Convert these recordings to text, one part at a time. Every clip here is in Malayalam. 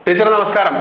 ടീച്ചർ നമസ്കാരം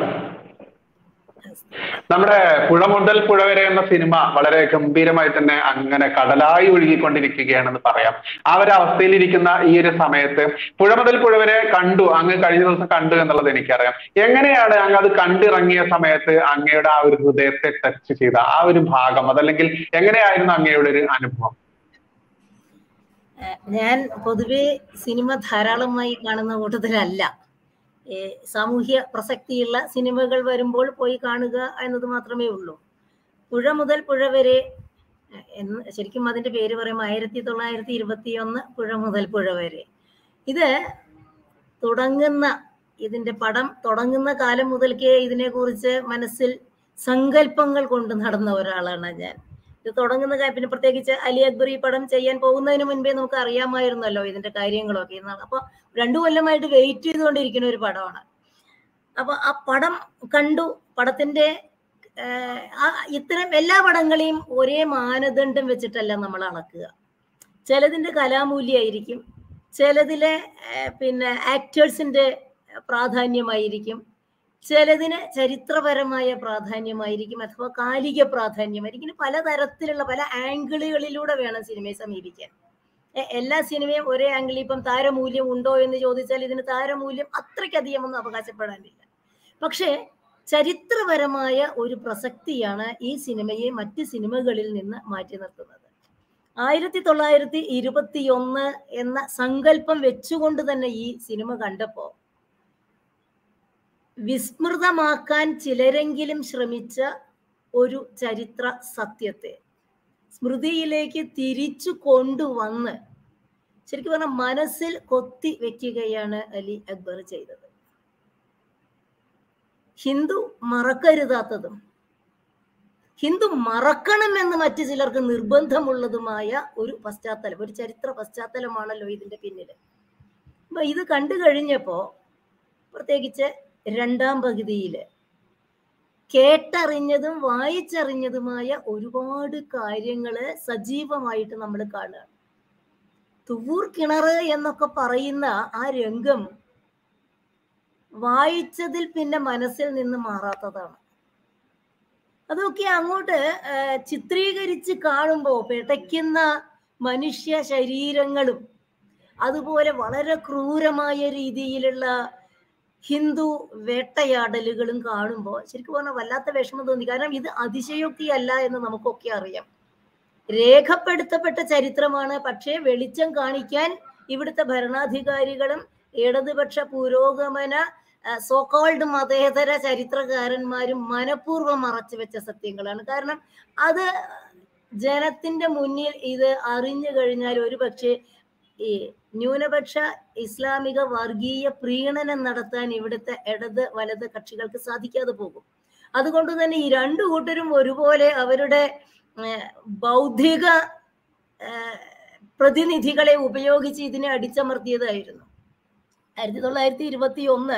നമ്മുടെ പുഴ മുതൽ പുഴ വരെ എന്ന സിനിമ വളരെ ഗംഭീരമായി തന്നെ അങ്ങനെ കടലായി ഒഴുകിക്കൊണ്ടിരിക്കുകയാണെന്ന് പറയാം ആ ഒരു അവസ്ഥയിലിരിക്കുന്ന ഈ ഒരു സമയത്ത് പുഴ മുതൽ പുഴ വരെ കണ്ടു അങ്ങ് കഴിഞ്ഞ ദിവസം കണ്ടു എന്നുള്ളത് എനിക്കറിയാം എങ്ങനെയാണ് അങ്ങ് അത് കണ്ടിറങ്ങിയ സമയത്ത് അങ്ങയുടെ ആ ഒരു ഹൃദയത്തെ ടച്ച് ചെയ്ത ആ ഒരു ഭാഗം അതല്ലെങ്കിൽ എങ്ങനെയായിരുന്നു അങ്ങയുടെ ഒരു അനുഭവം ഏഹ് ഞാൻ പൊതുവെ സിനിമ ധാരാളമായി കാണുന്ന കൂട്ടത്തിലല്ല ഏഹ് സാമൂഹ്യ പ്രസക്തിയുള്ള സിനിമകൾ വരുമ്പോൾ പോയി കാണുക എന്നത് മാത്രമേ ഉള്ളൂ പുഴ മുതൽ പുഴ വരെ ഏഹ് എന്ന് ശരിക്കും അതിന്റെ പേര് പറയുമ്പോൾ ആയിരത്തി തൊള്ളായിരത്തി ഇരുപത്തി ഒന്ന് പുഴ മുതൽ പുഴ വരെ ഇത് തുടങ്ങുന്ന ഇതിന്റെ പടം തുടങ്ങുന്ന കാലം മുതൽക്കേ ഇതിനെക്കുറിച്ച് മനസ്സിൽ സങ്കല്പങ്ങൾ കൊണ്ട് നടന്ന ഒരാളാണ് ഞാൻ ഇത് തുടങ്ങുന്ന കാര്യം പിന്നെ പ്രത്യേകിച്ച് അലി അക്ബർ ഈ പടം ചെയ്യാൻ പോകുന്നതിന് മുൻപേ നമുക്ക് അറിയാമായിരുന്നല്ലോ ഇതിന്റെ കാര്യങ്ങളൊക്കെ എന്നാണ് അപ്പൊ രണ്ടു കൊല്ലമായിട്ട് വെയിറ്റ് ചെയ്തുകൊണ്ടിരിക്കുന്ന ഒരു പടമാണ് അപ്പൊ ആ പടം കണ്ടു പടത്തിന്റെ ഏഹ്, ആ ഇത്തരം എല്ലാ പടങ്ങളെയും ഒരേ മാനദണ്ഡം വെച്ചിട്ടല്ല നമ്മൾ അളക്കുക ചിലതിന്റെ കലാമൂല്യമായിരിക്കും ചിലതിലെ ഏഹ്, പിന്നെ ആക്ടേഴ്സിന്റെ പ്രാധാന്യമായിരിക്കും ചിലതിന് ചരിത്രപരമായ പ്രാധാന്യമായിരിക്കും അഥവാ കാലിക പ്രാധാന്യമായിരിക്കും ഇങ്ങനെ പലതരത്തിലുള്ള പല ആംഗിളുകളിലൂടെ വേണം സിനിമയെ സമീപിക്കാൻ എ- എല്ലാ സിനിമയും ഒരേ ആംഗിളിൽ ഇപ്പം താരമൂല്യം ഉണ്ടോ എന്ന് ചോദിച്ചാൽ ഇതിന് താരമൂല്യം അത്രയ്ക്കധികം ഒന്നും അവകാശപ്പെടാനില്ല പക്ഷേ ചരിത്രപരമായ ഒരു പ്രസക്തിയാണ് ഈ സിനിമയെ മറ്റ് സിനിമകളിൽ നിന്ന് മാറ്റി നിർത്തുന്നത് ആയിരത്തി തൊള്ളായിരത്തി ഇരുപത്തി ഒന്ന് എന്ന സങ്കല്പം വെച്ചുകൊണ്ട് തന്നെ ഈ സിനിമ കണ്ടപ്പോ വിസ്മൃതമാക്കാൻ ചിലരെങ്കിലും ശ്രമിച്ച ഒരു ചരിത്ര സത്യത്തെ സ്മൃതിയിലേക്ക് തിരിച്ചു കൊണ്ടുവന്ന് ശരിക്കും പറഞ്ഞാൽ മനസ്സിൽ കൊത്തി വെക്കുകയാണ് അലി അക്ബർ ചെയ്തത് ഹിന്ദു മറക്കരുതാത്തതും ഹിന്ദു മറക്കണമെന്ന് മറ്റു ചിലർക്ക് നിർബന്ധമുള്ളതുമായ ഒരു പശ്ചാത്തലം ഒരു ചരിത്ര പശ്ചാത്തലമാണല്ലോ ഇതിന്റെ പിന്നില് അപ്പൊ ഇത് കണ്ടു കഴിഞ്ഞപ്പോ പ്രത്യേകിച്ച് രണ്ടാം പകുതിയില് കേട്ടറിഞ്ഞതും വായിച്ചറിഞ്ഞതുമായ ഒരുപാട് കാര്യങ്ങള് സജീവമായിട്ട് നമ്മൾ കാണുകയാണ് തുവൂർ കിണറ് എന്നൊക്കെ പറയുന്ന ആ രംഗം വായിച്ചതിൽ പിന്നെ മനസ്സിൽ നിന്ന് മാറാത്തതാണ് അതൊക്കെ അങ്ങോട്ട് ആ, ചിത്രീകരിച്ച് കാണുമ്പോൾ പിടയ്ക്കുന്ന മനുഷ്യ ശരീരങ്ങളും അതുപോലെ വളരെ ക്രൂരമായ രീതിയിലുള്ള ഹിന്ദു വേട്ടയാടലുകളും കാണുമ്പോൾ ശരിക്കും പറഞ്ഞാൽ വല്ലാത്ത വിഷമം തോന്നി കാരണം ഇത് അതിശയോക്തിയല്ല എന്ന് നമുക്കൊക്കെ അറിയാം രേഖപ്പെടുത്തപ്പെട്ട ചരിത്രമാണ് പക്ഷേ വെളിച്ചം കാണിക്കാൻ ഇവിടുത്തെ ഭരണാധികാരികളും ഇടതുപക്ഷ പുരോഗമന സോക്കോൾഡ് മതേതര ചരിത്രകാരന്മാരും മനഃപൂർവ്വം മറച്ചു വെച്ച സത്യങ്ങളാണ് കാരണം അത് ജനത്തിന്റെ മുന്നിൽ ഇത് അറിഞ്ഞു കഴിഞ്ഞാൽ ഒരു പക്ഷേ ഈ ന്യൂനപക്ഷ ഇസ്ലാമിക വർഗീയ പ്രീണനം നടത്താൻ ഇവിടുത്തെ ഇടത് വലത് കക്ഷികൾക്ക് സാധിക്കാതെ പോകും അതുകൊണ്ട് തന്നെ ഈ രണ്ടു കൂട്ടരും ഒരുപോലെ അവരുടെ ഏഹ്, ബൗദ്ധിക ഏഹ്, പ്രതിനിധികളെ ഉപയോഗിച്ച് ഇതിനെ അടിച്ചമർത്തിയതായിരുന്നു ആയിരത്തി തൊള്ളായിരത്തി ഇരുപത്തി ഒന്ന്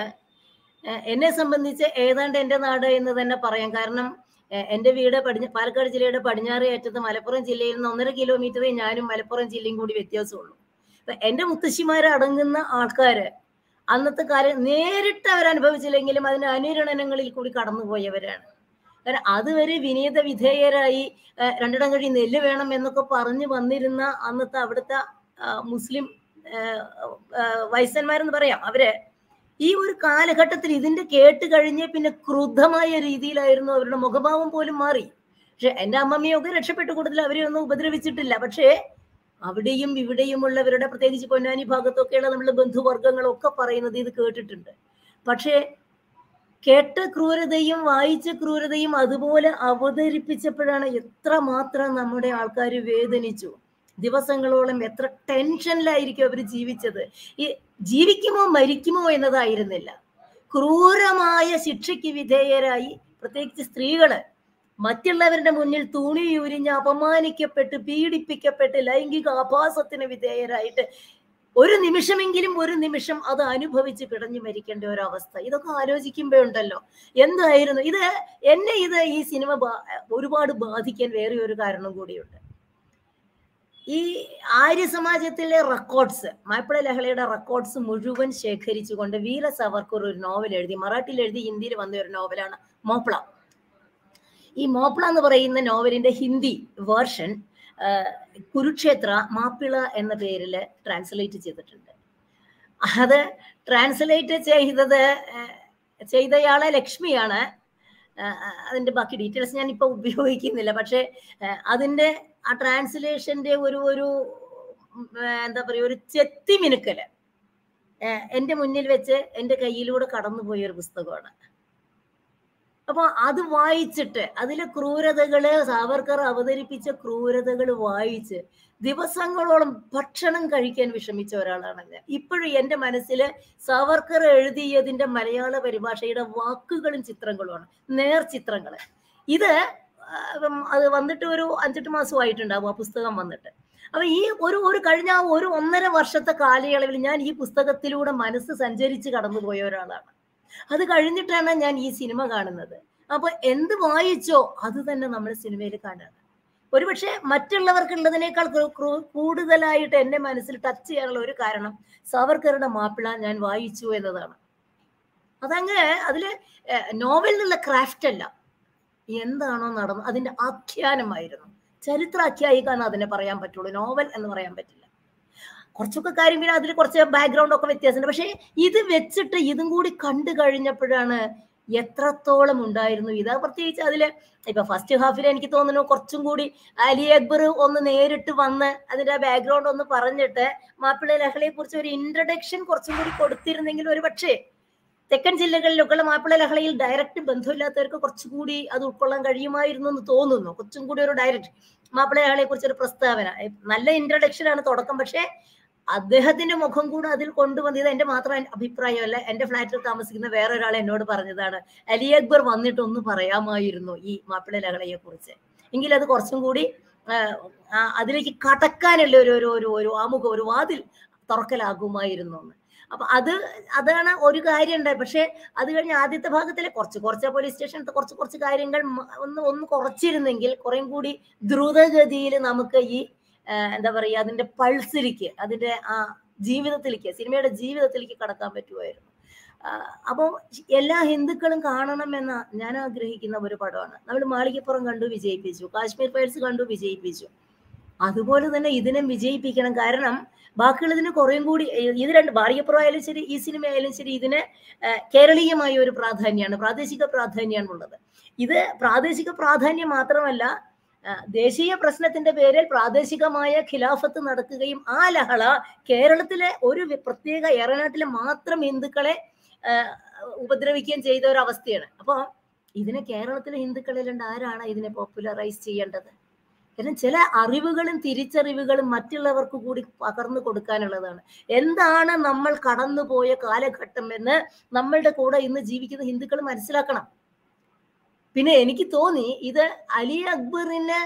എന്നെ സംബന്ധിച്ച് ഏതാണ്ട് എൻ്റെ നാട് എന്ന് തന്നെ പറയാം കാരണം ഏഹ്, എൻ്റെ വീട് പടിഞ്ഞ പാലക്കാട് ജില്ലയുടെ പടിഞ്ഞാറേ അറ്റത്ത് മലപ്പുറം ജില്ലയിൽ നിന്ന് ഒന്നര കിലോമീറ്ററേ ഞാനും മലപ്പുറം ജില്ലയും കൂടി വ്യത്യാസമുള്ളൂ അപ്പൊ എൻ്റെ മുത്തശ്ശിമാരെ അടങ്ങുന്ന ആൾക്കാര് അന്നത്തെ കാലം നേരിട്ട് അവരനുഭവിച്ചില്ലെങ്കിലും അതിന് അനുരണനങ്ങളിൽ കൂടി കടന്നുപോയവരാണ് കാരണം അതുവരെ വിനീത വിധേയരായി ഏഹ്, രണ്ടിടം കഴി നെല്ല് വേണം എന്നൊക്കെ പറഞ്ഞു വന്നിരുന്ന അന്നത്തെ അവിടുത്തെ ആ, മുസ്ലിം ഏഹ്, ഏഹ്, വയസ്സന്മാരെന്ന് പറയാം അവര് ഈ ഒരു കാലഘട്ടത്തിൽ ഇതിന്റെ കേട്ട് കഴിഞ്ഞ് പിന്നെ ക്രുദ്ധമായ രീതിയിലായിരുന്നു അവരുടെ മുഖഭാവം പോലും മാറി പക്ഷെ എൻ്റെ അമ്മമ്മയൊക്കെ രക്ഷപ്പെട്ട കൂട്ടത്തിൽ അവരെ ഒന്നും ഉപദ്രവിച്ചിട്ടില്ല പക്ഷേ അവിടെയും ഇവിടെയുമുള്ളവരുടെ പ്രത്യേകിച്ച് പൊന്നാനി ഭാഗത്തൊക്കെയുള്ള നമ്മളുടെ ബന്ധുവർഗങ്ങളൊക്കെ പറയുന്നത് ഇത് കേട്ടിട്ടുണ്ട് പക്ഷേ കേട്ട ക്രൂരതയും വായിച്ച ക്രൂരതയും അതുപോലെ അവതരിപ്പിച്ചപ്പോഴാണ് എത്ര മാത്രം നമ്മുടെ ആൾക്കാർ വേദനിച്ചു ദിവസങ്ങളോളം എത്ര ടെൻഷനിലായിരിക്കും അവർ ജീവിച്ചത് ഈ ജീവിക്കുമോ മരിക്കുമോ എന്നതായിരുന്നില്ല ക്രൂരമായ ശിക്ഷയ്ക്ക് വിധേയരായി പ്രത്യേകിച്ച് സ്ത്രീകള് മറ്റുള്ളവരുടെ മുന്നിൽ തുണിയുരിഞ്ഞ് അപമാനിക്കപ്പെട്ട് പീഡിപ്പിക്കപ്പെട്ട് ലൈംഗിക ആഭാസത്തിന് വിധേയരായിട്ട് ഒരു നിമിഷമെങ്കിലും ഒരു നിമിഷം അത് അനുഭവിച്ച് പിടഞ്ഞു മരിക്കേണ്ട ഒരു അവസ്ഥ ഇതൊക്കെ ആലോചിക്കുമ്പോഴുണ്ടല്ലോ എന്തായിരുന്നു ഇത് എന്നെ ഇത് ഈ സിനിമ ബാ- ഒരുപാട് ബാധിക്കാൻ വേറെ ഒരു കാരണം കൂടിയുണ്ട് ഈ ആര്യ സമാജത്തിലെ റെക്കോർഡ്സ് മാപ്പിള ലഹളയുടെ റെക്കോർഡ്സ് മുഴുവൻ ശേഖരിച്ചുകൊണ്ട് വീര സവർക്കർ ഒരു നോവൽ എഴുതി മറാഠിയിൽ എഴുതി ഹിന്ദിയിൽ വന്ന ഒരു നോവലാണ് മോപ്ല ഈ മോപ്ല എന്ന് പറയുന്ന നോവലിന്റെ ഹിന്ദി വേർഷൻ കുരുക്ഷേത്ര മാപ്പിള എന്ന പേരിൽ ട്രാൻസ്ലേറ്റ് ചെയ്തിട്ടുണ്ട് അത് ട്രാൻസ്ലേറ്റ് ചെയ്തത് ചെയ്തയാളെ ലക്ഷ്മിയാണ് അതിന്റെ ബാക്കി ഡീറ്റെയിൽസ് ഞാൻ ഇപ്പൊ ഉപയോഗിക്കുന്നില്ല പക്ഷെ അതിന്റെ ആ ട്രാൻസ്ലേഷന്റെ ഒരു ഒരു എന്താ പറയുക ഒരു ചെത്തി മിനുക്കല് എൻ്റെ മുന്നിൽ വെച്ച് എൻ്റെ കയ്യിലൂടെ കടന്നുപോയ ഒരു പുസ്തകമാണ് അപ്പൊ അത് വായിച്ചിട്ട് അതിലെ ക്രൂരതകള് സാവർക്കർ അവതരിപ്പിച്ച ക്രൂരതകൾ വായിച്ച് ദിവസങ്ങളോളം ഭക്ഷണം കഴിക്കാൻ വിഷമിച്ച ഒരാളാണ് ഞാൻ ഇപ്പോഴും എൻ്റെ മനസ്സിൽ സാവർക്കർ എഴുതിയതിന്റെ മലയാള പരിഭാഷയുടെ വാക്കുകളും ചിത്രങ്ങളുമാണ് നേർചിത്രങ്ങൾ ഇത് അത് വന്നിട്ട് ഒരു അഞ്ചെട്ട് മാസമായിട്ടുണ്ടാവും ആ പുസ്തകം വന്നിട്ട് അപ്പൊ ഈ ഒരു ഒരു കഴിഞ്ഞ ഒരു ഒന്നര വർഷത്തെ കാലയളവിൽ ഞാൻ ഈ പുസ്തകത്തിലൂടെ മനസ്സ് സഞ്ചരിച്ച് കടന്നുപോയ ഒരാളാണ് അത് കഴിഞ്ഞിട്ടാണ് ഞാൻ ഈ സിനിമ കാണുന്നത് അപ്പൊ എന്ത് വായിച്ചോ അത് തന്നെ നമ്മൾ സിനിമയിൽ കാണുകയാണ് ഒരുപക്ഷെ മറ്റുള്ളവർക്കുള്ളതിനേക്കാൾ കൂടുതലായിട്ട് എന്റെ മനസ്സിൽ ടച്ച് ചെയ്യാനുള്ള ഒരു കാരണം സാവർക്കറുടെ മാപ്പിള ഞാൻ വായിച്ചു എന്നതാണ് അതങ്ങ് അതില് നോവലിനുള്ള ക്രാഫ്റ്റ് അല്ല എന്താണോ നടന്നത് അതിന്റെ ആഖ്യാനമായിരുന്നു ചരിത്രാഖ്യായിക എന്ന് അതിനെ പറയാൻ പറ്റുള്ളൂ നോവൽ എന്ന് പറയാൻ പറ്റില്ല കുറച്ചൊക്കെ കാര്യം പിന്നെ അതിൽ കുറച്ച് ബാക്ക്ഗ്രൗണ്ട് ഒക്കെ വ്യത്യാസമുണ്ട് പക്ഷേ ഇത് വെച്ചിട്ട് ഇതും കൂടി കണ്ടു കഴിഞ്ഞപ്പോഴാണ് എത്രത്തോളം ഉണ്ടായിരുന്നു ഇത് പ്രത്യേകിച്ച് അതില് ഇപ്പൊ ഫസ്റ്റ് ഹാഫിൽ എനിക്ക് തോന്നുന്നു കുറച്ചും കൂടി അലി അക്ബർ ഒന്ന് നേരിട്ട് വന്ന് അതിന്റെ ബാക്ക്ഗ്രൗണ്ട് ഒന്ന് പറഞ്ഞിട്ട് മാപ്പിള ലഹളയെ കുറിച്ച് ഒരു ഇൻട്രഡക്ഷൻ കുറച്ചും കൂടി കൊടുത്തിരുന്നെങ്കിൽ ഒരു പക്ഷേ തെക്കൻ ജില്ലകളിലൊക്കെയുള്ള മാപ്പിള ലഹളയിൽ ഡയറക്റ്റ് ബന്ധമില്ലാത്തവർക്ക് കുറച്ചുകൂടി അത് ഉൾക്കൊള്ളാൻ കഴിയുമായിരുന്നു എന്ന് തോന്നുന്നു കുറച്ചും കൂടി ഒരു ഡയറക്റ്റ് മാപ്പിള ലഹളയെ കുറിച്ച് ഒരു പ്രസ്താവന നല്ല ഇൻട്രഡക്ഷൻ ആണ് തുടക്കം പക്ഷേ അദ്ദേഹത്തിന്റെ മുഖം കൂടെ അതിൽ കൊണ്ടുവന്നത് ഇത് എന്റെ മാത്രം അഭിപ്രായമല്ല എന്റെ ഫ്ലാറ്റിൽ താമസിക്കുന്ന വേറെ ഒരാൾ എന്നോട് പറഞ്ഞതാണ് അലി അക്ബർ വന്നിട്ട് ഒന്ന് പറയാമായിരുന്നു ഈ മാപ്പിള ലഹളയെ കുറിച്ച് എങ്കിൽ അത് കുറച്ചും കൂടി അതിലേക്ക് കടക്കാനുള്ള ഒരു ഒരു ഒരു ഒരു ആമുഖം ഒരു വാതിൽ തുറക്കലാകുമായിരുന്നു എന്ന് അപ്പൊ അത് അതാണ് ഒരു കാര്യം ഉണ്ടായി പക്ഷെ അത് കഴിഞ്ഞ് ആദ്യത്തെ ഭാഗത്തിലെ കുറച്ച് കുറച്ച് പോലീസ് സ്റ്റേഷനത്തെ കുറച്ച് കുറച്ച് കാര്യങ്ങൾ ഒന്ന് ഒന്ന് കുറച്ചിരുന്നെങ്കിൽ കുറേം കൂടി ദ്രുതഗതിയിൽ നമുക്ക് ഈ എന്താ പറയുക അതിന്റെ പൾസിലേക്ക് അതിന്റെ ആ ജീവിതത്തിലേക്ക് സിനിമയുടെ ജീവിതത്തിലേക്ക് കടക്കാൻ പറ്റുമായിരുന്നു അപ്പോൾ എല്ലാ ഹിന്ദുക്കളും കാണണമെന്ന ഞാൻ ആഗ്രഹിക്കുന്ന ഒരു പടമാണ് നമ്മൾ മാളികപ്പുറം കണ്ടു വിജയിപ്പിച്ചു കാശ്മീർ ഫയൽസ് കണ്ടു വിജയിപ്പിച്ചു അതുപോലെ തന്നെ ഇതിനെ വിജയിപ്പിക്കണം കാരണം ബാക്കിയുള്ളതിന് കുറേം കൂടി ഇത് രണ്ട് മാളികപ്പുറം ആയാലും ശരി ഈ സിനിമ ആയാലും ശരി ഇതിന് കേരളീയമായ ഒരു പ്രാധാന്യമാണ് പ്രാദേശിക പ്രാധാന്യമാണ് ഉള്ളത് ഇത് പ്രാദേശിക പ്രാധാന്യം മാത്രമല്ല ദേശീയ പ്രശ്നത്തിന്റെ പേരിൽ പ്രാദേശികമായ ഖിലാഫത്ത് നടക്കുകയും ആ ലഹള കേരളത്തിലെ ഒരു പ്രത്യേക ഏറനാട്ടിലെ മാത്രം ഹിന്ദുക്കളെ ഉപദ്രവിക്കുകയും ചെയ്ത ഒരു അവസ്ഥയാണ് അപ്പോൾ ഇതിനെ കേരളത്തിലെ ഹിന്ദുക്കളിലുണ്ട് ആരാണ് ഇതിനെ പോപ്പുലറൈസ് ചെയ്യേണ്ടത് കാരണം ചില അറിവുകളും തിരിച്ചറിവുകളും മറ്റുള്ളവർക്ക് കൂടി പകർന്നു കൊടുക്കാനുള്ളതാണ് എന്താണ് നമ്മൾ കടന്നുപോയ കാലഘട്ടം എന്ന് നമ്മളുടെ കൂടെ ഇന്ന് ജീവിക്കുന്ന ഹിന്ദുക്കൾ മനസ്സിലാക്കണം പിന്നെ എനിക്ക് തോന്നി ഇത് അലി അക്ബറിനെ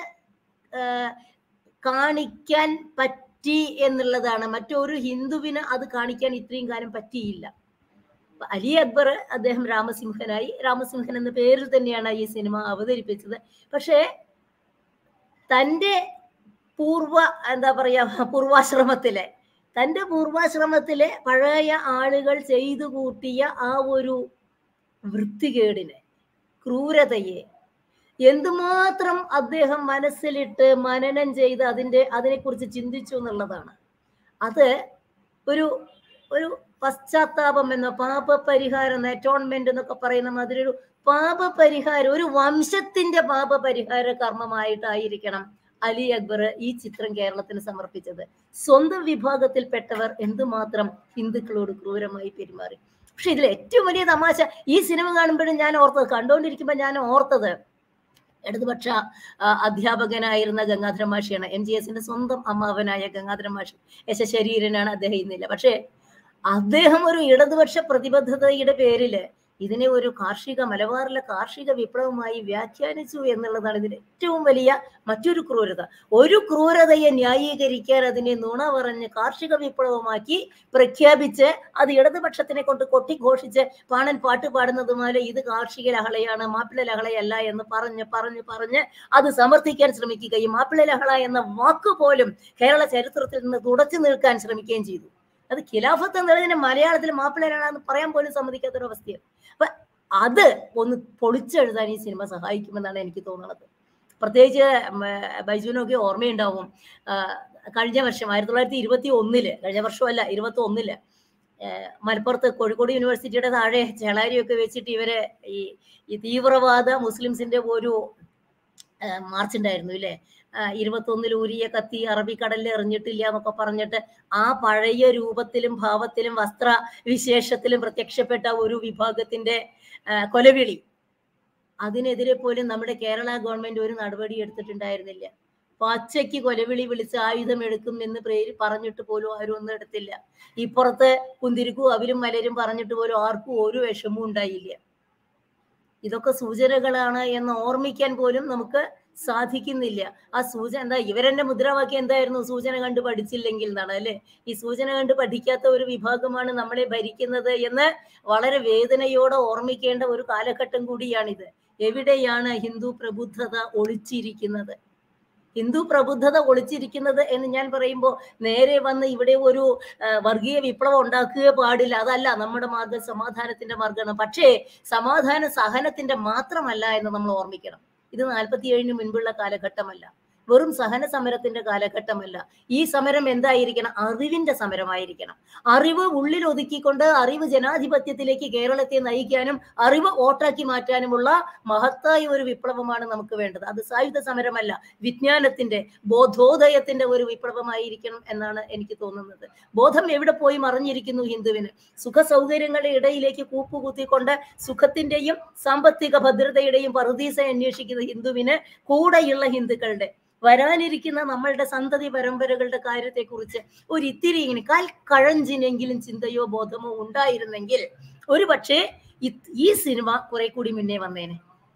കാണിക്കാൻ പറ്റി എന്നുള്ളതാണ് മറ്റൊരു ഹിന്ദുവിന് അത് കാണിക്കാൻ ഇത്രയും കാലം പറ്റിയില്ല അലി അക്ബർ അദ്ദേഹം രാമസിംഹനായി രാമസിംഹൻ എന്ന പേരിൽ തന്നെയാണ് ഈ സിനിമ അവതരിപ്പിച്ചത് പക്ഷേ തൻ്റെ പൂർവ എന്താ പറയാ പൂർവാശ്രമത്തിലെ തൻ്റെ പൂർവാശ്രമത്തിലെ പഴയ ആളുകൾ ചെയ്തു കൂട്ടിയ ആ ഒരു വൃത്തികേടിനെ ക്രൂരതയെ എന്തുമാത്രം അദ്ദേഹം മനസ്സിലിട്ട് മനനം ചെയ്ത് അതിൻ്റെ അതിനെക്കുറിച്ച് ചിന്തിച്ചു എന്നുള്ളതാണ് അത് ഒരു ഒരു പശ്ചാത്താപം എന്നോ പാപപരിഹാരം അറ്റോൺമെന്റ് എന്നൊക്കെ പറയുന്ന മാതിരി ഒരു പാപപരിഹാരം ഒരു വംശത്തിന്റെ പാപപരിഹാര കർമ്മമായിട്ടായിരിക്കണം അലി അക്ബർ ഈ ചിത്രം കേരളത്തിന് സമർപ്പിച്ചത് സ്വന്തം വിഭാഗത്തിൽപ്പെട്ടവർ എന്തുമാത്രം ഹിന്ദുക്കളോട് ക്രൂരമായി പെരുമാറി പക്ഷെ ഇതിൽ ഏറ്റവും വലിയ തമാശ ഈ സിനിമ കാണുമ്പോഴും ഞാൻ ഓർത്തത് കണ്ടുകൊണ്ടിരിക്കുമ്പോൾ ഞാൻ ഓർത്തത് ഇടതുപക്ഷ അധ്യാപകനായിരുന്ന ഗംഗാധര മാഷിയാണ് എം ജി എസിന്റെ സ്വന്തം അമ്മാവനായ ഗംഗാധര മാഷി യശ ശരീരനാണ് അദ്ദേഹം ഇന്നില്ല പക്ഷേ അദ്ദേഹം ഒരു ഇടതുപക്ഷ പ്രതിബദ്ധതയുടെ പേരില് ഇതിനെ ഒരു കാർഷിക മലബാറിലെ കാർഷിക വിപ്ലവമായി വ്യാഖ്യാനിച്ചു എന്നുള്ളതാണ് ഇതിന് ഏറ്റവും വലിയ മറ്റൊരു ക്രൂരത ഒരു ക്രൂരതയെ ന്യായീകരിക്കാൻ അതിനെ നുണ പറഞ്ഞ് കാർഷിക വിപ്ലവമാക്കി പ്രഖ്യാപിച്ച് അത് ഇടതുപക്ഷത്തിനെ കൊണ്ട് കൊട്ടിഘോഷിച്ച് പാണൻ പാട്ട് പാടുന്നത് പോലെ ഇത് കാർഷിക ലഹളയാണ് മാപ്പിള ലഹളയല്ല എന്ന് പറഞ്ഞ് പറഞ്ഞ് പറഞ്ഞ് അത് സമർത്ഥിക്കാൻ ശ്രമിക്കുകയും മാപ്പിള ലഹള എന്ന വാക്ക് പോലും കേരള ചരിത്രത്തിൽ നിന്ന് തുടച്ചു നിൽക്കാൻ ശ്രമിക്കുകയും ചെയ്തു അത് ഖിലാഫത്ത് എന്നുള്ളതിനെ മലയാളത്തിൽ മാപ്പിള ലഹള എന്ന് പറയാൻ പോലും സമ്മതിക്കാത്തൊരു അവസ്ഥയാണ് അപ്പൊ അത് ഒന്ന് പൊളിച്ചെഴുതാൻ ഈ സിനിമ സഹായിക്കുമെന്നാണ് എനിക്ക് തോന്നുന്നത് പ്രത്യേകിച്ച് ഉം, ബൈജുവിനൊക്കെ ഓർമ്മയുണ്ടാവും ആ, കഴിഞ്ഞ വർഷം ആയിരത്തി തൊള്ളായിരത്തി ഇരുപത്തി ഒന്നില് കഴിഞ്ഞ വർഷമല്ല ഇരുപത്തി ഒന്നില് ഏഹ് മലപ്പുറത്ത് കോഴിക്കോട് യൂണിവേഴ്സിറ്റിയുടെ താഴെ ചേളാരിയൊക്കെ വെച്ചിട്ട് ഇവരെ ഈ ഈ തീവ്രവാദ മുസ്ലിംസിന്റെ ഒരു മാർച്ച് ഉണ്ടായിരുന്നു ഇല്ലേ ഇരുപത്തൊന്നിൽ ഊരിയ കത്തി അറബിക്കടലിൽ എറിഞ്ഞിട്ടില്ല എന്നൊക്കെ പറഞ്ഞിട്ട് ആ പഴയ രൂപത്തിലും ഭാവത്തിലും വസ്ത്ര വിശേഷത്തിലും പ്രത്യക്ഷപ്പെട്ട ഒരു വിഭാഗത്തിന്റെ ആ, കൊലവിളി അതിനെതിരെ പോലും നമ്മുടെ കേരള ഗവൺമെന്റ് ഒരു നടപടി എടുത്തിട്ടുണ്ടായിരുന്നില്ല പച്ചയ്ക്ക് കൊലവിളി വിളിച്ച് ആയുധം എടുക്കും എന്ന് പേര് പറഞ്ഞിട്ട് പോലും ആരും ഒന്നും എടുത്തില്ല ഇപ്പുറത്ത് കുന്തിരിക്കും അവരും മലരും പറഞ്ഞിട്ട് പോലും ആർക്കും ഒരു വിഷമവും ഉണ്ടായില്ല ഇതൊക്കെ സൂചനകളാണ് എന്ന് ഓർമ്മിക്കാൻ പോലും നമുക്ക് സാധിക്കുന്നില്ല ആ സൂചന എന്താ ഇവരെന്റെ മുദ്രാവാക്യം എന്തായിരുന്നു സൂചന കണ്ട് പഠിച്ചില്ലെങ്കിൽ എന്നാണ് അല്ലെ ഈ സൂചന കണ്ട് പഠിക്കാത്ത ഒരു വിഭാഗമാണ് നമ്മളെ ഭരിക്കുന്നത് എന്ന് വളരെ വേദനയോടെ ഓർമ്മിക്കേണ്ട ഒരു കാലഘട്ടം കൂടിയാണിത് എവിടെയാണ് ഹിന്ദു പ്രബുദ്ധത ഒളിച്ചിരിക്കുന്നത് ഹിന്ദു പ്രബുദ്ധത ഒളിച്ചിരിക്കുന്നത് എന്ന് ഞാൻ പറയുമ്പോൾ നേരെ വന്ന് ഇവിടെ ഒരു ആ, വർഗീയ വിപ്ലവം ഉണ്ടാക്കുക പാടില്ല അതല്ല നമ്മുടെ മാർഗം സമാധാനത്തിന്റെ മാർഗമാണ് പക്ഷേ സമാധാന സഹനത്തിന്റെ മാത്രമല്ല എന്ന് നമ്മൾ ഓർമ്മിക്കണം ഇത് നാൽപ്പത്തിയേഴിന് മുൻപുള്ള കാലഘട്ടമല്ല വെറും സഹന സമരത്തിന്റെ കാലഘട്ടമല്ല ഈ സമരം എന്തായിരിക്കണം അറിവിന്റെ സമരമായിരിക്കണം അറിവ് ഉള്ളിൽ ഒതുക്കിക്കൊണ്ട് അറിവ് ജനാധിപത്യത്തിലേക്ക് കേരളത്തെ നയിക്കാനും അറിവ് വോട്ടാക്കി മാറ്റാനുമുള്ള മഹത്തായ ഒരു വിപ്ലവമാണ് നമുക്ക് വേണ്ടത് അത് സായുധ സമരമല്ല വിജ്ഞാനത്തിന്റെ ബോധോദയത്തിന്റെ ഒരു വിപ്ലവമായിരിക്കണം എന്നാണ് എനിക്ക് തോന്നുന്നത് ബോധം എവിടെ പോയി മറിഞ്ഞിരിക്കുന്നു ഹിന്ദുവിന് സുഖ സൗകര്യങ്ങളുടെ ഇടയിലേക്ക് കൂപ്പുകുത്തിക്കൊണ്ട് സുഖത്തിന്റെയും സാമ്പത്തിക ഭദ്രതയുടെയും പറുദീസ അന്വേഷിക്കുന്ന ഹിന്ദുവിന് കൂടെയുള്ള ഹിന്ദുക്കളുടെ വരാനിരിക്കുന്ന നമ്മളുടെ സന്തതി പരമ്പരകളുടെ കാര്യത്തെക്കുറിച്ച് ഒരു ഇത്തിരി ഇങ്ങനെ കാൽ കഴഞ്ചിനെങ്കിലും ചിന്തയോ ബോധമോ ഉണ്ടായിരുന്നെങ്കിൽ ഒരു പക്ഷേ ഈ സിനിമ കുറെ കൂടി മുന്നേ വന്നേനെ